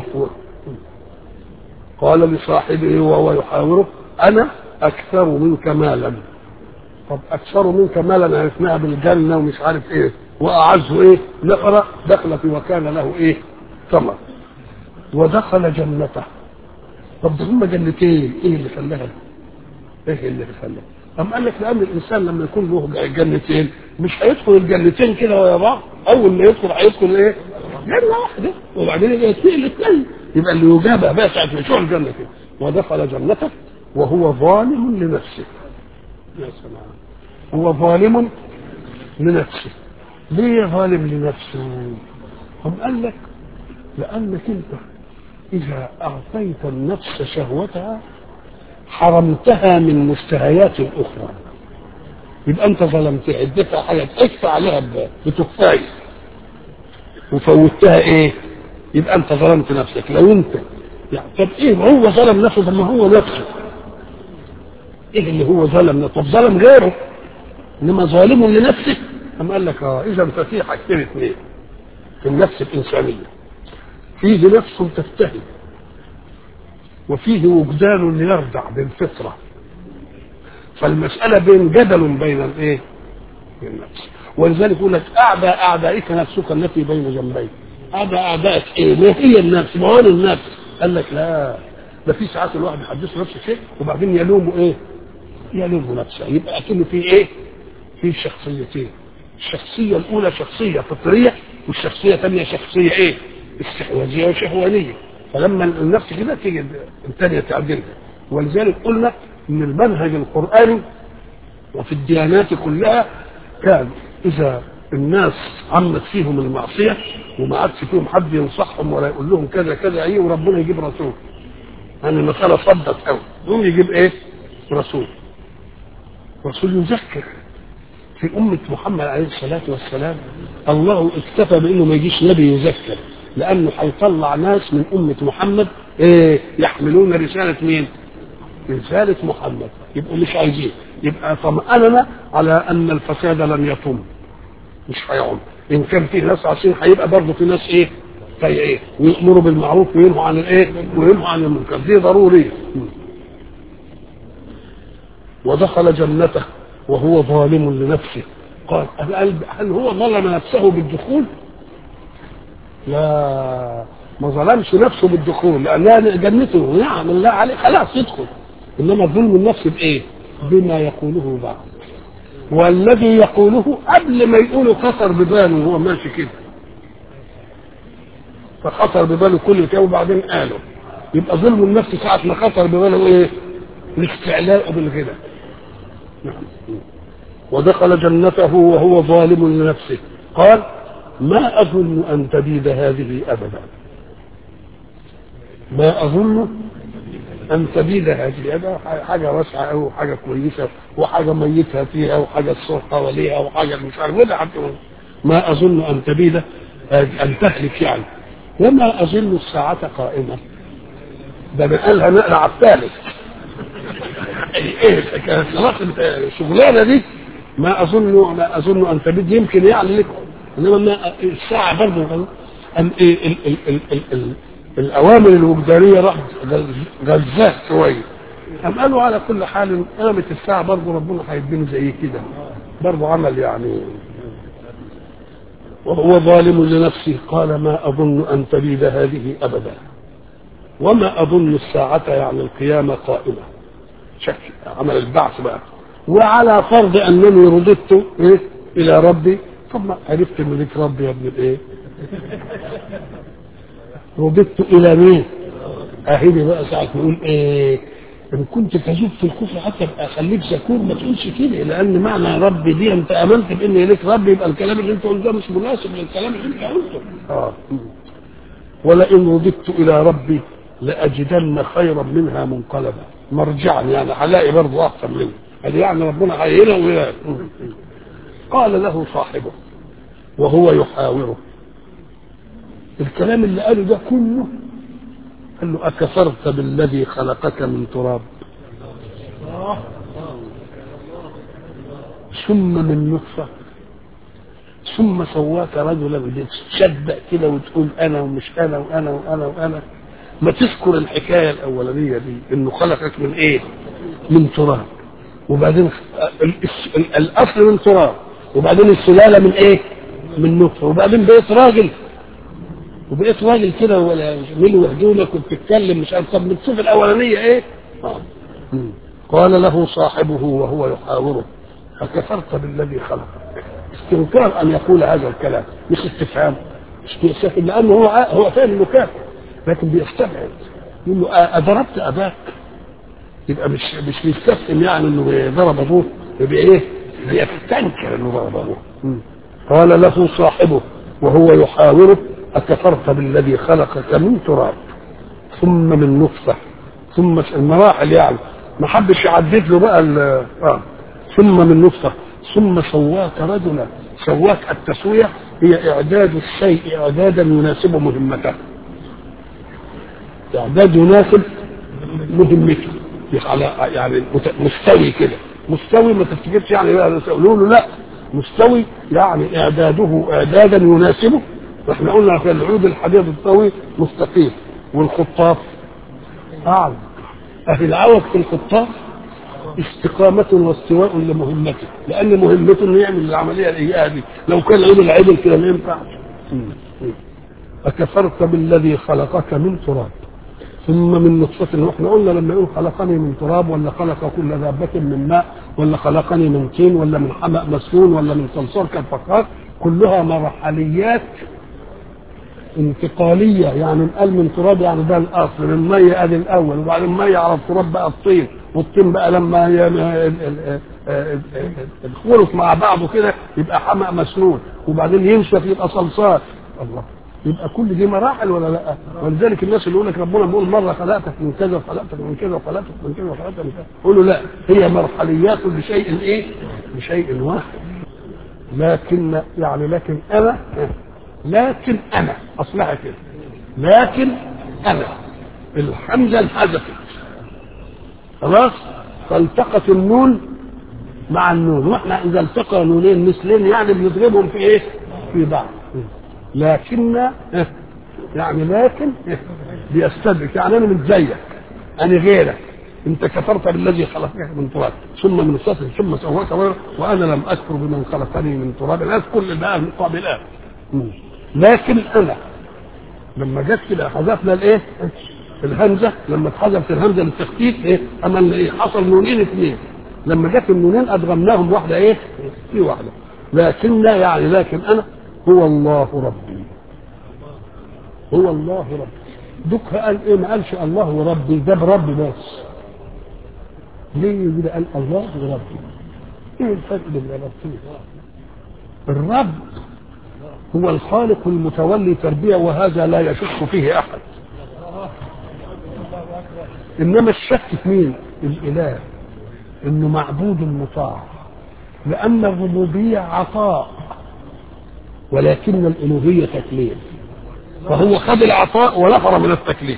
قال لصاحبه وهو يحاوره انا اكثر منك مالا طب اكثر منك مالا عرفناها بالجنه ومش عارف ايه واعزه ايه نقرا دخل في وكان له ايه ثمر ودخل جنته طب ده هم جنتين ايه اللي خلاها ايه اللي خلاها أم قال لك لأن الإنسان لما يكون له جنتين مش هيدخل الجنتين كده ويا بعض أول ما يدخل هيدخل إيه؟ جنة واحدة وبعدين يبقى يتنقل الاثنين يبقى اللي يجابه بقى ساعة ما يشوف الجنة كده ودخل جنته وهو ظالم لنفسه يا سلام هو ظالم لنفسه ليه ظالم لنفسه هم قال لك لأنك أنت إذا أعطيت النفس شهوتها حرمتها من مشتهيات أخرى يبقى أنت ظلمتها اديتها حاجة تكفى عليها بتكفاية وفوتها إيه؟ يبقى أنت ظلمت نفسك لو أنت يعني طب إيه هو ظلم نفسه طب ما هو نفسه إيه اللي هو ظلم نفسه طب ظلم غيره إنما ظالم لنفسه أم قال لك اه إذا ففي حاجتين اثنين في النفس الإنسانية فيه نفس تفتهي وفيه وجدان يرجع بالفطرة فالمسألة بين جدل بين الايه؟ بين النفس ولذلك يقول لك أعدى أعدائك نفسك التي بين جنبيك أعدى أعدائك إيه؟ ما هي النفس؟ ما هو النفس قال لك لا ده في ساعات الواحد يحدث نفسه شيء وبعدين يلومه إيه؟ يلومه نفسه يبقى أكنه في إيه؟ في شخصيتين الشخصية الأولى شخصية فطرية والشخصية الثانية شخصية إيه؟ استحواذية وشهوانية فلما النفس كده تيجي الثانية تعدلها ولذلك قلنا ان المنهج القرآني وفي الديانات كلها كان إذا الناس عمت فيهم المعصية وما عادش فيهم حد ينصحهم ولا يقول لهم كذا كذا ايه وربنا يجيب رسول يعني المسألة صدت قوي يقوم يجيب ايه؟ رسول رسول يذكر في أمة محمد عليه الصلاة والسلام الله اكتفى بأنه ما يجيش نبي يذكر لأنه هيطلع ناس من أمة محمد إيه يحملون رسالة مين؟ رسالة محمد يبقوا مش عايزين يبقى طمأننا على أن الفساد لن يطم مش هيعم إن كان في ناس عاصين هيبقى برضه في ناس إيه؟ في إيه؟ ويأمروا بالمعروف وينهوا عن الإيه؟ وينهوا عن المنكر دي ضرورية ودخل جنته وهو ظالم لنفسه قال هل هو ظلم نفسه بالدخول لا ما ظلمش نفسه بالدخول لانها جنته نعم الله عليه خلاص يدخل انما ظلم النفس بايه بما يقوله بعض والذي يقوله قبل ما يقوله خطر بباله وهو ماشي كده فخطر بباله كل كده وبعدين قاله يبقى ظلم النفس ساعة ما خطر بباله ايه الاستعلاء بالغنى نعم ودخل جنته وهو ظالم لنفسه قال ما أظن أن تبيد هذه أبدا ما أظن ان تبيد هذه هذا حاجه واسعه قوي وحاجه كويسه وحاجه ميتها فيها وحاجه الصلح حواليها وحاجه مش عارف وده حتى ما اظن ان تبيد ان تهلك يعني وما اظن الساعه قائمه ده بنقلها نقل على الثالث ايه كانت خلاص انت الشغلانه دي ما اظن ما اظن ان تبيد يمكن يعني لك انما ما الساعه برضه أم إيه ال ال ال ال ال الاوامر الوجدانيه راحت غزاه شويه أم قالوا على كل حال قامت الساعه برضه ربنا هيديله زي كده برضه عمل يعني وهو ظالم لنفسه قال ما اظن ان تبيد هذه ابدا وما اظن الساعه يعني القيامه قائمه شك عمل البعث بقى وعلى فرض انني رددت إيه؟ الى ربي ثم عرفت ان ليك ربي يا ابن الايه رددت الى مين اهدي بقى ساعه نقول ايه ان كنت تزيد في الكفر حتى ابقى اخليك شكور ما تقولش كده لان معنى ربي دي انت امنت بان ليك ربي يبقى الكلام اللي انت قلته مش مناسب للكلام اللي انت قلته اه ولئن رددت الى ربي لاجدن خيرا منها منقلبا مرجعا يعني هلاقي برضه احسن منه قال يعني ربنا هيهنا وهنا قال له صاحبه وهو يحاوره الكلام اللي قاله ده كله قال له أكفرت بالذي خلقك من تراب ثم من نطفة ثم سواك رجلا تشبع كده وتقول أنا ومش أنا وأنا وأنا وأنا ما تذكر الحكاية الأولانية دي إنه خلقك من إيه؟ من تراب وبعدين الأصل من تراب وبعدين السلالة من إيه؟ من نطفة وبعدين بقيت راجل وبقيت راجل كده ولا ملو هدومك وبتتكلم مش عارف طب بتشوف الاولانيه ايه؟ آه. قال له صاحبه وهو يحاوره أكفرت بالذي خلقك استنكار أن يقول هذا الكلام مش استفهام مش بيستفهم لأنه هو هو فاهم إنه كافر لكن بيستبعد يقول له أضربت أباك يبقى مش مش بيستفهم يعني إنه ضرب أبوه يبقى إيه؟ بيستنكر إنه ضرب أبوه قال له صاحبه وهو يحاوره أكفرت بالذي خلقك من تراب ثم من نطفة ثم المراحل يعني ما حبش يعدد له بقى آه. ثم من نطفة ثم سواك رجلا سواك التسوية هي إعداد الشيء إعدادا يناسب مهمته إعداد يناسب مهمته على يعني مستوي كده مستوي ما تفتكرش يعني يقولوا له لا مستوي يعني إعداده إعدادا يناسبه احنا قلنا في العود الحديد الطويل مستقيم والخطاف اعلى اهي العوج في الخطاف استقامة واستواء لمهمته لأن مهمته إنه يعمل العملية الإيجابية دي لو كان عيد العدل كده ما ينفعش أكفرت بالذي خلقك من تراب ثم من نطفة واحنا قلنا لما يقول خلقني من تراب ولا خلق كل دابة من ماء ولا خلقني من طين ولا من حمأ مسنون ولا من صلصال كالفخار كلها مرحليات انتقالية يعني قال من تراب يعني ده الأصل من مية أدي الأول وبعدين مية على التراب بقى الطين والطين بقى لما الخلط مع بعضه كده يبقى حمأ مسنون وبعدين ينشف يبقى صلصال الله يبقى كل دي مراحل ولا لا ولذلك الناس اللي يقول لك ربنا بيقول مره خلقتك من كذا وخلقتك من كذا وخلقتك من كذا وخلقتك من كذا قول له لا هي مرحليات لشيء ايه لشيء واحد لكن يعني لكن انا لكن انا اصلها كده لكن انا الحمزه انحذفت خلاص فالتقت النون مع النون واحنا اذا التقى نونين مثلين يعني بنضربهم في ايه في بعض لكن يعني لكن بيستدرك يعني انا مش زيك انا غيرك انت كفرت بالذي خلقك من تراب ثم من صفر ثم سواك وانا لم اكفر بمن خلقني من تراب اذكر الان من قبل الان لكن انا لما جت كده حذفنا الايه الهمزه لما اتحذفت الهمزه للتخفيف ايه عملنا ايه حصل نونين اثنين لما جت النونين ادغمناهم واحده ايه في واحده لكن يعني لكن انا هو الله ربي هو الله ربي دوك قال ايه ما قالش الله ربي ده بربي بس ليه كده قال الله ربي ايه الفرق بين الربين الرب هو الخالق المتولي تربيه وهذا لا يشك فيه احد انما الشك في مين الاله انه معبود مطاع لان الربوبيه عطاء ولكن الالوهيه تكليف فهو خد العطاء ونفر من التكليف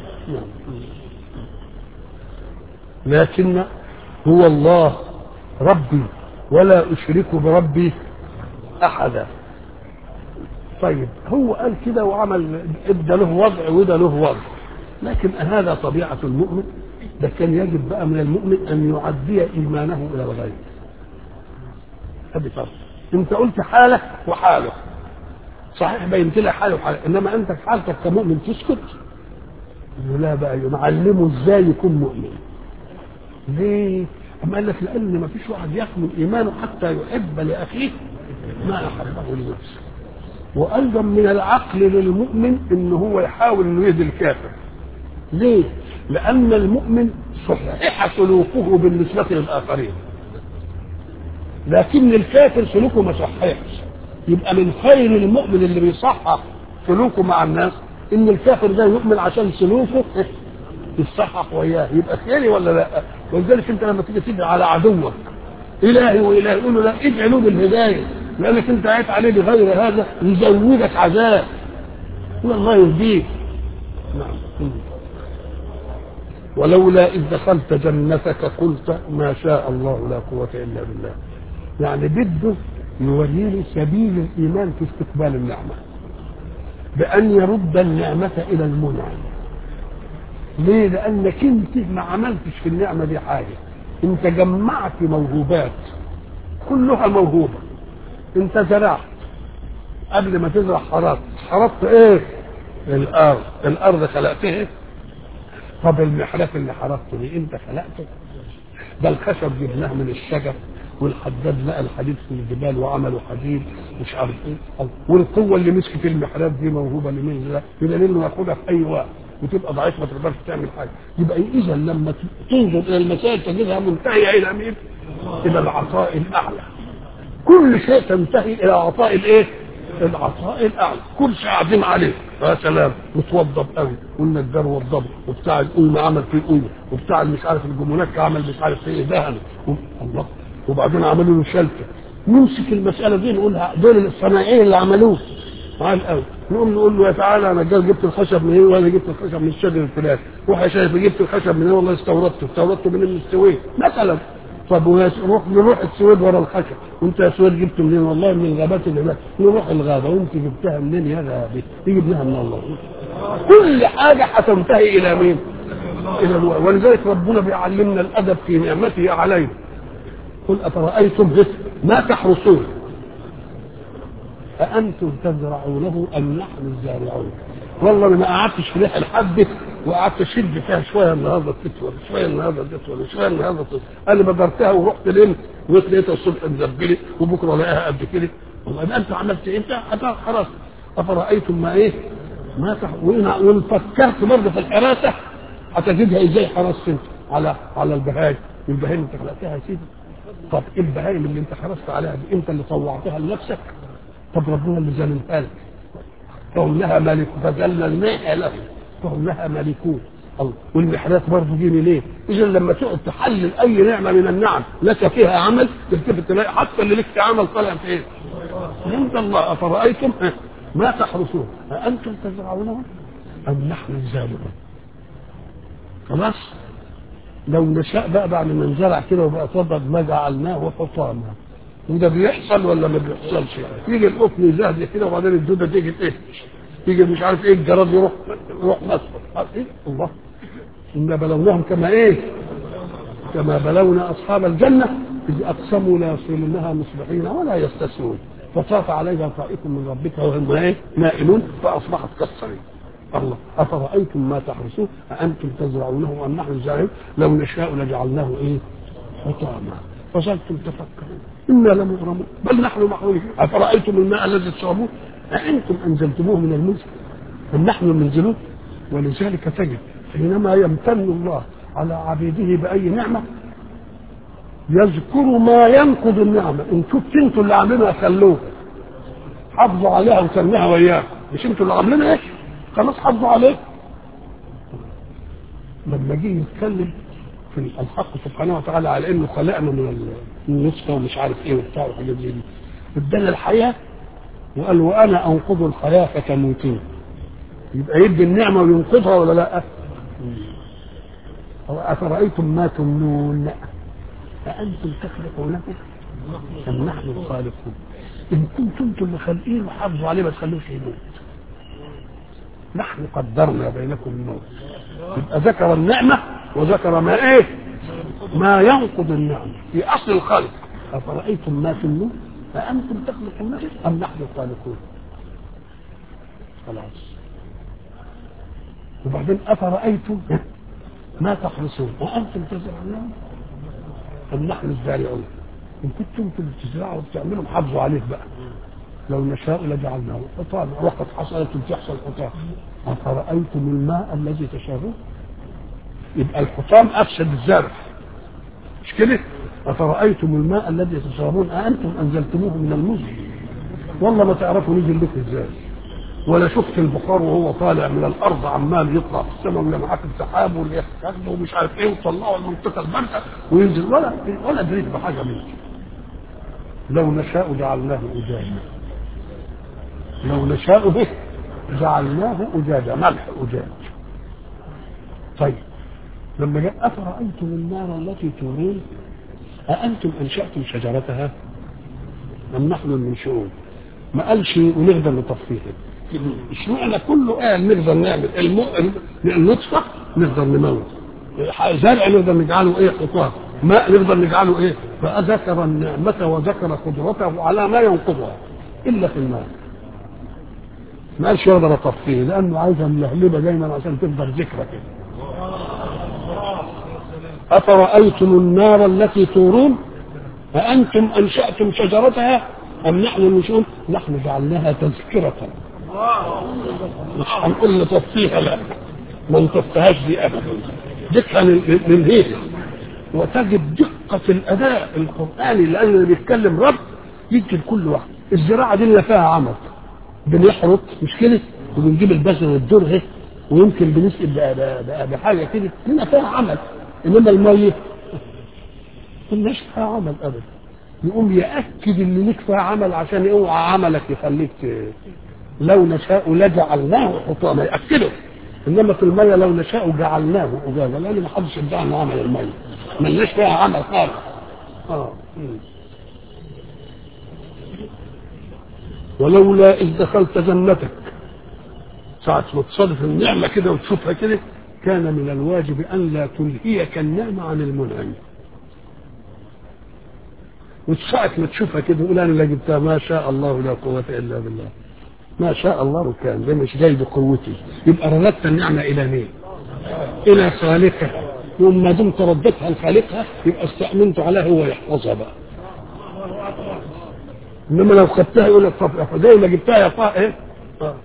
لكن هو الله ربي ولا اشرك بربي احدا طيب هو قال كده وعمل ادى له وضع وده له وضع لكن هذا طبيعه المؤمن ده كان يجب بقى من المؤمن ان يعدي ايمانه الى الغيب هذه فرق انت قلت حاله وحاله صحيح بينت لها حاله وحاله انما انت في حالتك كمؤمن تسكت لا بقى نعلمه ازاي يكون مؤمن ليه؟ أما قال لك لأن ما فيش واحد يكمل إيمانه حتى يحب لأخيه ما أحبه لنفسه وأيضا من العقل للمؤمن إن هو يحاول إنه يهدي الكافر ليه؟ لأن المؤمن صحح سلوكه بالنسبة للآخرين لكن الكافر سلوكه ما صححش يبقى من خير المؤمن اللي بيصحح سلوكه مع الناس ان الكافر ده يؤمن عشان سلوكه يصحح وياه يبقى خيري ولا لا ولذلك انت لما تيجي تدعي على عدوك الهي والهي يقول له لا ادعي له بالهدايه لانك انت عيت عليه بغير هذا يزودك عذاب والله يهديك نعم ولولا اذ دخلت جنتك قلت ما شاء الله لا قوه الا بالله يعني بده يوريني سبيل الايمان في استقبال النعمه بان يرد النعمه الى المنعم ليه لانك انت ما عملتش في النعمه دي حاجه انت جمعت موهوبات كلها موهوبه انت زرعت قبل ما تزرع حرثت حرثت ايه الارض الارض خلقتها طب المحرث اللي حرثته دي انت خلقته ده الخشب جبناه من الشجر والحداد لقى الحديد في الجبال وعملوا حديد مش عارف ايه والقوه اللي مسكت المحراب دي موهوبه لمين ده بدليل انه ياخدها في اي وقت وتبقى ضعيف ما تقدرش تعمل حاجه يبقى اذا لما تنظر الى المسائل تجدها منتهيه الى مين؟ الى العطاء الاعلى كل شيء تنتهي الى عطاء الايه؟ العطاء الاعلى كل شيء قاعدين عليه يا سلام متوضب قوي والنجار وضبه وبتاع القوم عمل فيه قوه وبتاع مش عارف الجمونات عمل مش عارف ايه دهن الله وبعدين عملوا له شلته نمسك المساله دي نقولها دول الصنايعيه اللي عملوه عال قوي نقوم نقول له يا تعالى انا جاي جبت الخشب من ايه وانا جبت الخشب من الشجر الفلاني روح يا شايف جبت الخشب من ايه والله استوردته استوردته من السويد مثلا طب نروح نروح السويد ورا الخشب وانت يا سويد جبته منين والله من الغابات اللي هناك نروح الغابه وانت جبتها منين يا غابه دي جبناها من الله كل حاجه هتنتهي الى مين؟ الى الله ولذلك ربنا بيعلمنا الادب في نعمته علينا قل افرايتم ما تحرسون أأنتم تزرعونه أم نحن الزارعون والله أنا ما قعدتش في ريح الحبة وقعدت أشد فيها شوية النهارده تطول شوية النهارده تطول شوية النهارده تطول أنا بدرتها ورحت لين وقلت لقيتها الصبح مزبلة وبكرة الاقيها قد كده والله يبقى أنت عملت إيه؟ أنت خلاص أفرأيتم ما إيه؟ ما تح... وإن فكرت برضه في الحراسة هتجدها إزاي حرست أنت على على البهايم البهايم أنت خلقتها يا سيدي طب إيه البهايم اللي أنت حرصت عليها دي أنت اللي طوعتها لنفسك طب ربنا اللي زلمها لك فهم لها مالك فذللناها لهم فهم لها مالكون الله والمحرات برضه دي ليه؟ اذا لما تقعد تحلل اي نعمه من النعم لك فيها عمل تلتفت تلاقي حتى اللي لك في عمل طالع في ايه؟ عند الله افرايتم ما تحرسون أأنتم تزرعونه أم نحن الزارعون خلاص لو نشاء بقى بعد ما انزرع كده وبقى صدد ما جعلناه حطاما وده بيحصل ولا ما بيحصلش يجي القطن يزهد كده وبعدين الدوده تيجي تقفش يجي مش عارف ايه الجراد يروح يروح مصر ايه الله انا بلوناهم كما ايه كما بلونا اصحاب الجنه اذ اقسموا لا يصلونها مصبحين ولا يستسلمون فطاف عليها طائف من ربك وهم ايه نائمون فاصبحت كالصريم الله افرايتم ما تحرسون اانتم تزرعونه ام نحن الزارعون لو نشاء لجعلناه ايه حطاما فظلتم تفكرون انا لمغرمون بل نحن محرومون افرايتم الماء الذي تشربون أأنتم أنزلتموه من المزن أم نحن المنزلون ولذلك تجد حينما يمتن الله على عبيده بأي نعمة يذكر ما ينقض النعمة إن كنت أنتوا اللي عاملينها خلوه حافظوا عليها وسميها وياكم مش أنتوا اللي عاملينها إيه خلاص حافظوا عليها لما جه يتكلم في الحق سبحانه وتعالى على انه خلقنا من النطفه ومش عارف ايه وبتاع وحاجات زي دي ادانا الحياه وقال وانا انقذ الحياه فتموتون يبقى يدي النعمه وينقذها ولا لا؟ أو أفرأيتم ما تمنون أأنتم تخلقونه أم نحن الخالقون إن كنتم أنتم اللي خالقين وحافظوا عليه ما تخلوش يموت نحن قدرنا بينكم الموت يبقى ذكر النعمة وذكر ما إيه ما ينقض النعمة في أصل الخلق أفرأيتم ما تمنون أأنتم تخلقونه أم نحن الخالقون خلاص وبعدين أفرأيتم ما تحرسون وأنتم تزرعون أم نحن الزارعون إن كنتم تزرعوا وتعملوا حافظوا عليه بقى لو نشاء لجعلناه حطاما وقد حصلت تحصل حطام أفرأيتم الماء الذي تشربون يبقى الحطام أفسد الزرع مش كده أفرأيتم الماء الذي تشربون أأنتم أنزلتموه من المزن والله ما تعرفوا نزل لكم ازاي ولا شفت البخار وهو طالع من الارض عمال يطلع في السماء ولا معاك السحاب واللي يحتاجه ومش عارف ايه وطلعوا المنطقه البارده وينزل ولا ولا دريت بحاجه منه لو نشاء جعلناه اجاجا لو نشاء به جعلناه اجاجا ملح اجاج طيب لما جاء افرايتم النار التي تورون أأنتم أنشأتم شجرتها أم نحن المنشؤون ما قالش ونقدر نطفيها اشمعنى كله قال نقدر نعمل الم... النطفه نقدر نموت زرع نقدر نجعله ايه حطام ماء نقدر نجعله ايه فذكر النعمة وذكر قدرته على ما ينقضها الا في الماء ما قالش يقدر اطفيه لانه عايزها ملهلبه دايما عشان تفضل ذكرى كده افرايتم النار التي تورون أأنتم أنشأتم شجرتها أم نحن المنشؤون نحن جعلناها تذكرة مش هنقول نطفيها لا ما نطفيهاش دي ابدا دقه للهيئه وتجد دقه الاداء القراني لان اللي بيتكلم رب يدي لكل واحد الزراعه دي اللي فيها عمل بنحرط مش كده وبنجيب البذر والدره ويمكن بنسقي بحاجه كده هنا فيها عمل انما الميه ملناش فيها عمل ابدا يقوم ياكد ان ليك فيها عمل عشان اوعى عملك يخليك لو نشاء لجعلناه حطاما يأكده انما في الميه لو نشاء جعلناه اجازه لان ما حدش ادعى عمل الميه ملناش فيها عمل خالص اه ولولا اذ دخلت جنتك ساعة ما تصادف النعمة كده وتشوفها كده كان من الواجب أن لا تلهيك النعمة عن المنعم وساعة ما تشوفها كده تقول أنا اللي جبتها ما شاء الله لا قوة إلا بالله ما شاء الله كان ده مش جاي بقوتي يبقى رددت النعمة إلى مين؟ إلى خالقها يوم ما دمت ردتها لخالقها يبقى استأمنت عليه هو يحفظها بقى إنما لو خدتها يقول لك طب زي ما جبتها يا طه إيه؟ آه.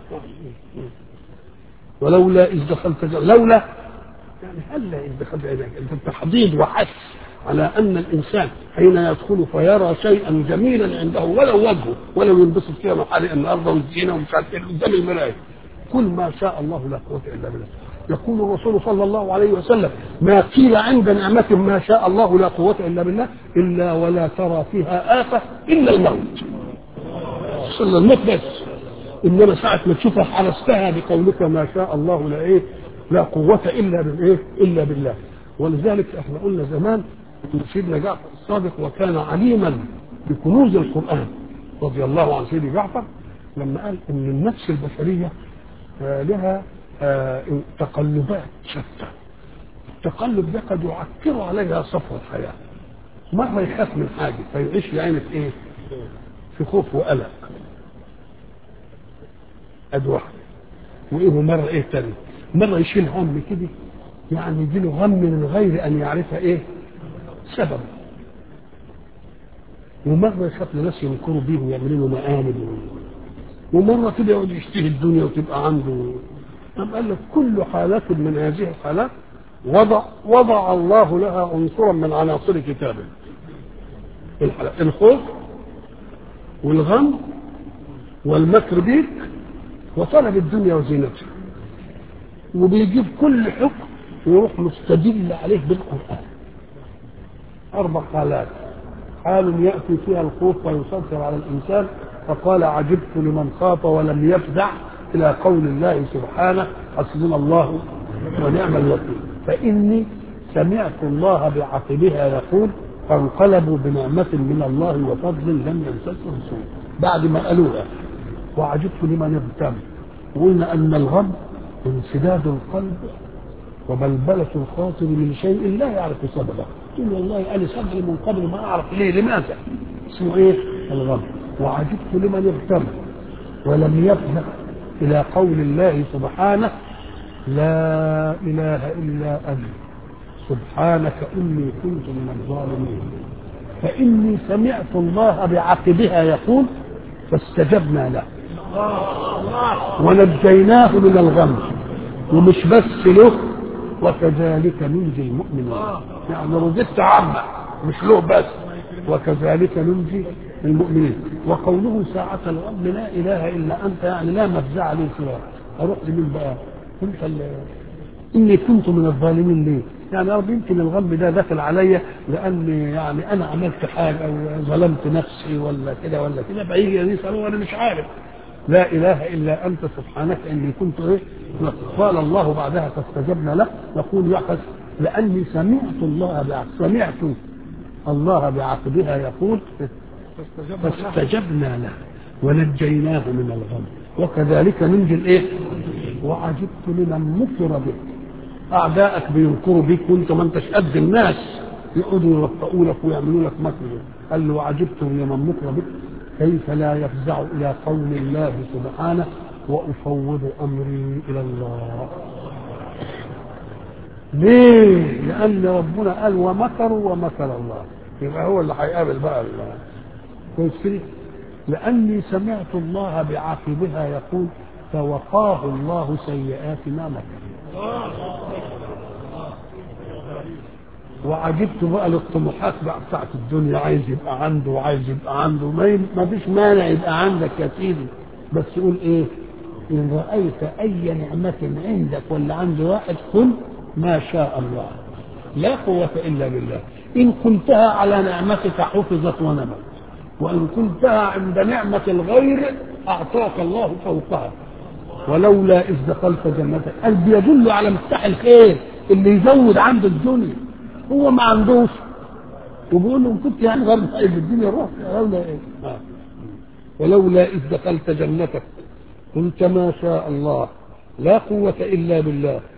ولولا إذ دخلت لولا يعني هلا إذ دخلت التحضيض وحث على ان الانسان حين يدخل فيرى شيئا جميلا عنده ولو وجهه ولو ينبسط فيها محارق النهارده والزينه ومش عارف ايه قدام المرايه كل ما شاء الله لا قوه الا بالله يقول الرسول صلى الله عليه وسلم ما قيل عند نعمة ما شاء الله لا قوة إلا بالله إلا ولا ترى فيها آفة إلا الموت صلى الموت بس إنما ساعة ما تشوفها حرستها بقولك ما شاء الله لا إيه لا قوة إلا بالإيه إلا بالله ولذلك احنا قلنا زمان سيدنا جعفر الصادق وكان عليما بكنوز القرآن رضي الله عن سيدنا جعفر لما قال ان النفس البشرية لها تقلبات شتى التقلب ده قد يعكر عليها صفو الحياة مرة يخاف من حاجة فيعيش يعني في ايه في خوف وقلق اد واحد وايه مرة ايه تاني مرة يشيل هم كده يعني يجي له غم من غير ان يعرف ايه سبب ومرة يخاف ناس ينكروا بيه ويعملوا له مآمن ومرة كده يقعد يشتهي الدنيا وتبقى عنده أم قال لك كل حالات من هذه الحالات وضع وضع الله لها عنصرا من عناصر كتابه الخوف والغم والمكر بيك وطلب الدنيا وزينتها وبيجيب كل حكم يروح مستدل عليه بالقرآن أربع حالات حال يأتي فيها الخوف ويسيطر على الإنسان فقال عجبت لمن خاف ولم يفزع إلى قول الله سبحانه حسبنا الله ونعم الوكيل فإني سمعت الله بعقبها يقول فانقلبوا بنعمة من الله وفضل لم يمسسهم سوء بعد ما قالوها وعجبت لمن يغتم وقلنا أن الغم انسداد القلب وبلبلة الخاطر من شيء لا يعرف سببه تقول والله أنا صدري من قبل ما أعرف ليه لماذا اسمه إيه الغم وعجبت لمن اغتم ولم يفزع إلى قول الله سبحانه لا إله إلا أنت سبحانك إني كنت من الظالمين فإني سمعت الله بعقبها يقول فاستجبنا له ونجيناه من الغم ومش بس له وكذلك ننجي المؤمنين يعني رزقت عامة مش له بس وكذلك ننجي المؤمنين وقوله ساعة الغم لا إله إلا أنت يعني لا مفزع لي سواك أروح لمين بقى كنت إني كنت من الظالمين ليه يعني يا رب يمكن الغم ده دخل عليا لأني يعني أنا عملت حاجة أو ظلمت نفسي ولا كده ولا كده فيجي يسأل وأنا مش عارف لا اله الا انت سبحانك اني كنت ايه قال الله بعدها فاستجبنا له يقول يحفظ لاني سمعت الله بعقب سمعت الله بعقبها يقول فاستجبنا له ونجيناه من الغم وكذلك ننجي الايه وعجبت لمن مكر بك اعدائك بينكروا بك وانت ما انتش قد الناس يقعدوا يوفقوا لك ويعملوا لك مكر قال له وعجبت لمن مكر بك كيف لا يفزع إلى قول الله سبحانه وأفوض أمري إلى الله ليه؟ لأن ربنا قال ومكروا ومكر الله يبقى هو اللي هيقابل بقى كويس كده؟ لأني سمعت الله بعاقبها يقول فوقاه الله سيئات ما مكر وعجبت بقى للطموحات بقى بتاعت الدنيا عايز يبقى عنده وعايز يبقى عنده ما, ما فيش مانع يبقى عندك يا سيدي بس قول ايه ان رايت اي نعمه عندك ولا عند واحد قل ما شاء الله لا قوة إلا بالله إن قلتها على نعمتك حفظت ونمت وإن قلتها عند نعمة الغير أعطاك الله فوقها ولولا إذ دخلت جنتك قال بيدل على مفتاح الخير اللي يزود عنده الدنيا هو ما عندوش وبيقول له كنت يعني غير طيب الدنيا روح لولا ايه آه. ولولا اذ دخلت جنتك قلت ما شاء الله لا قوة الا بالله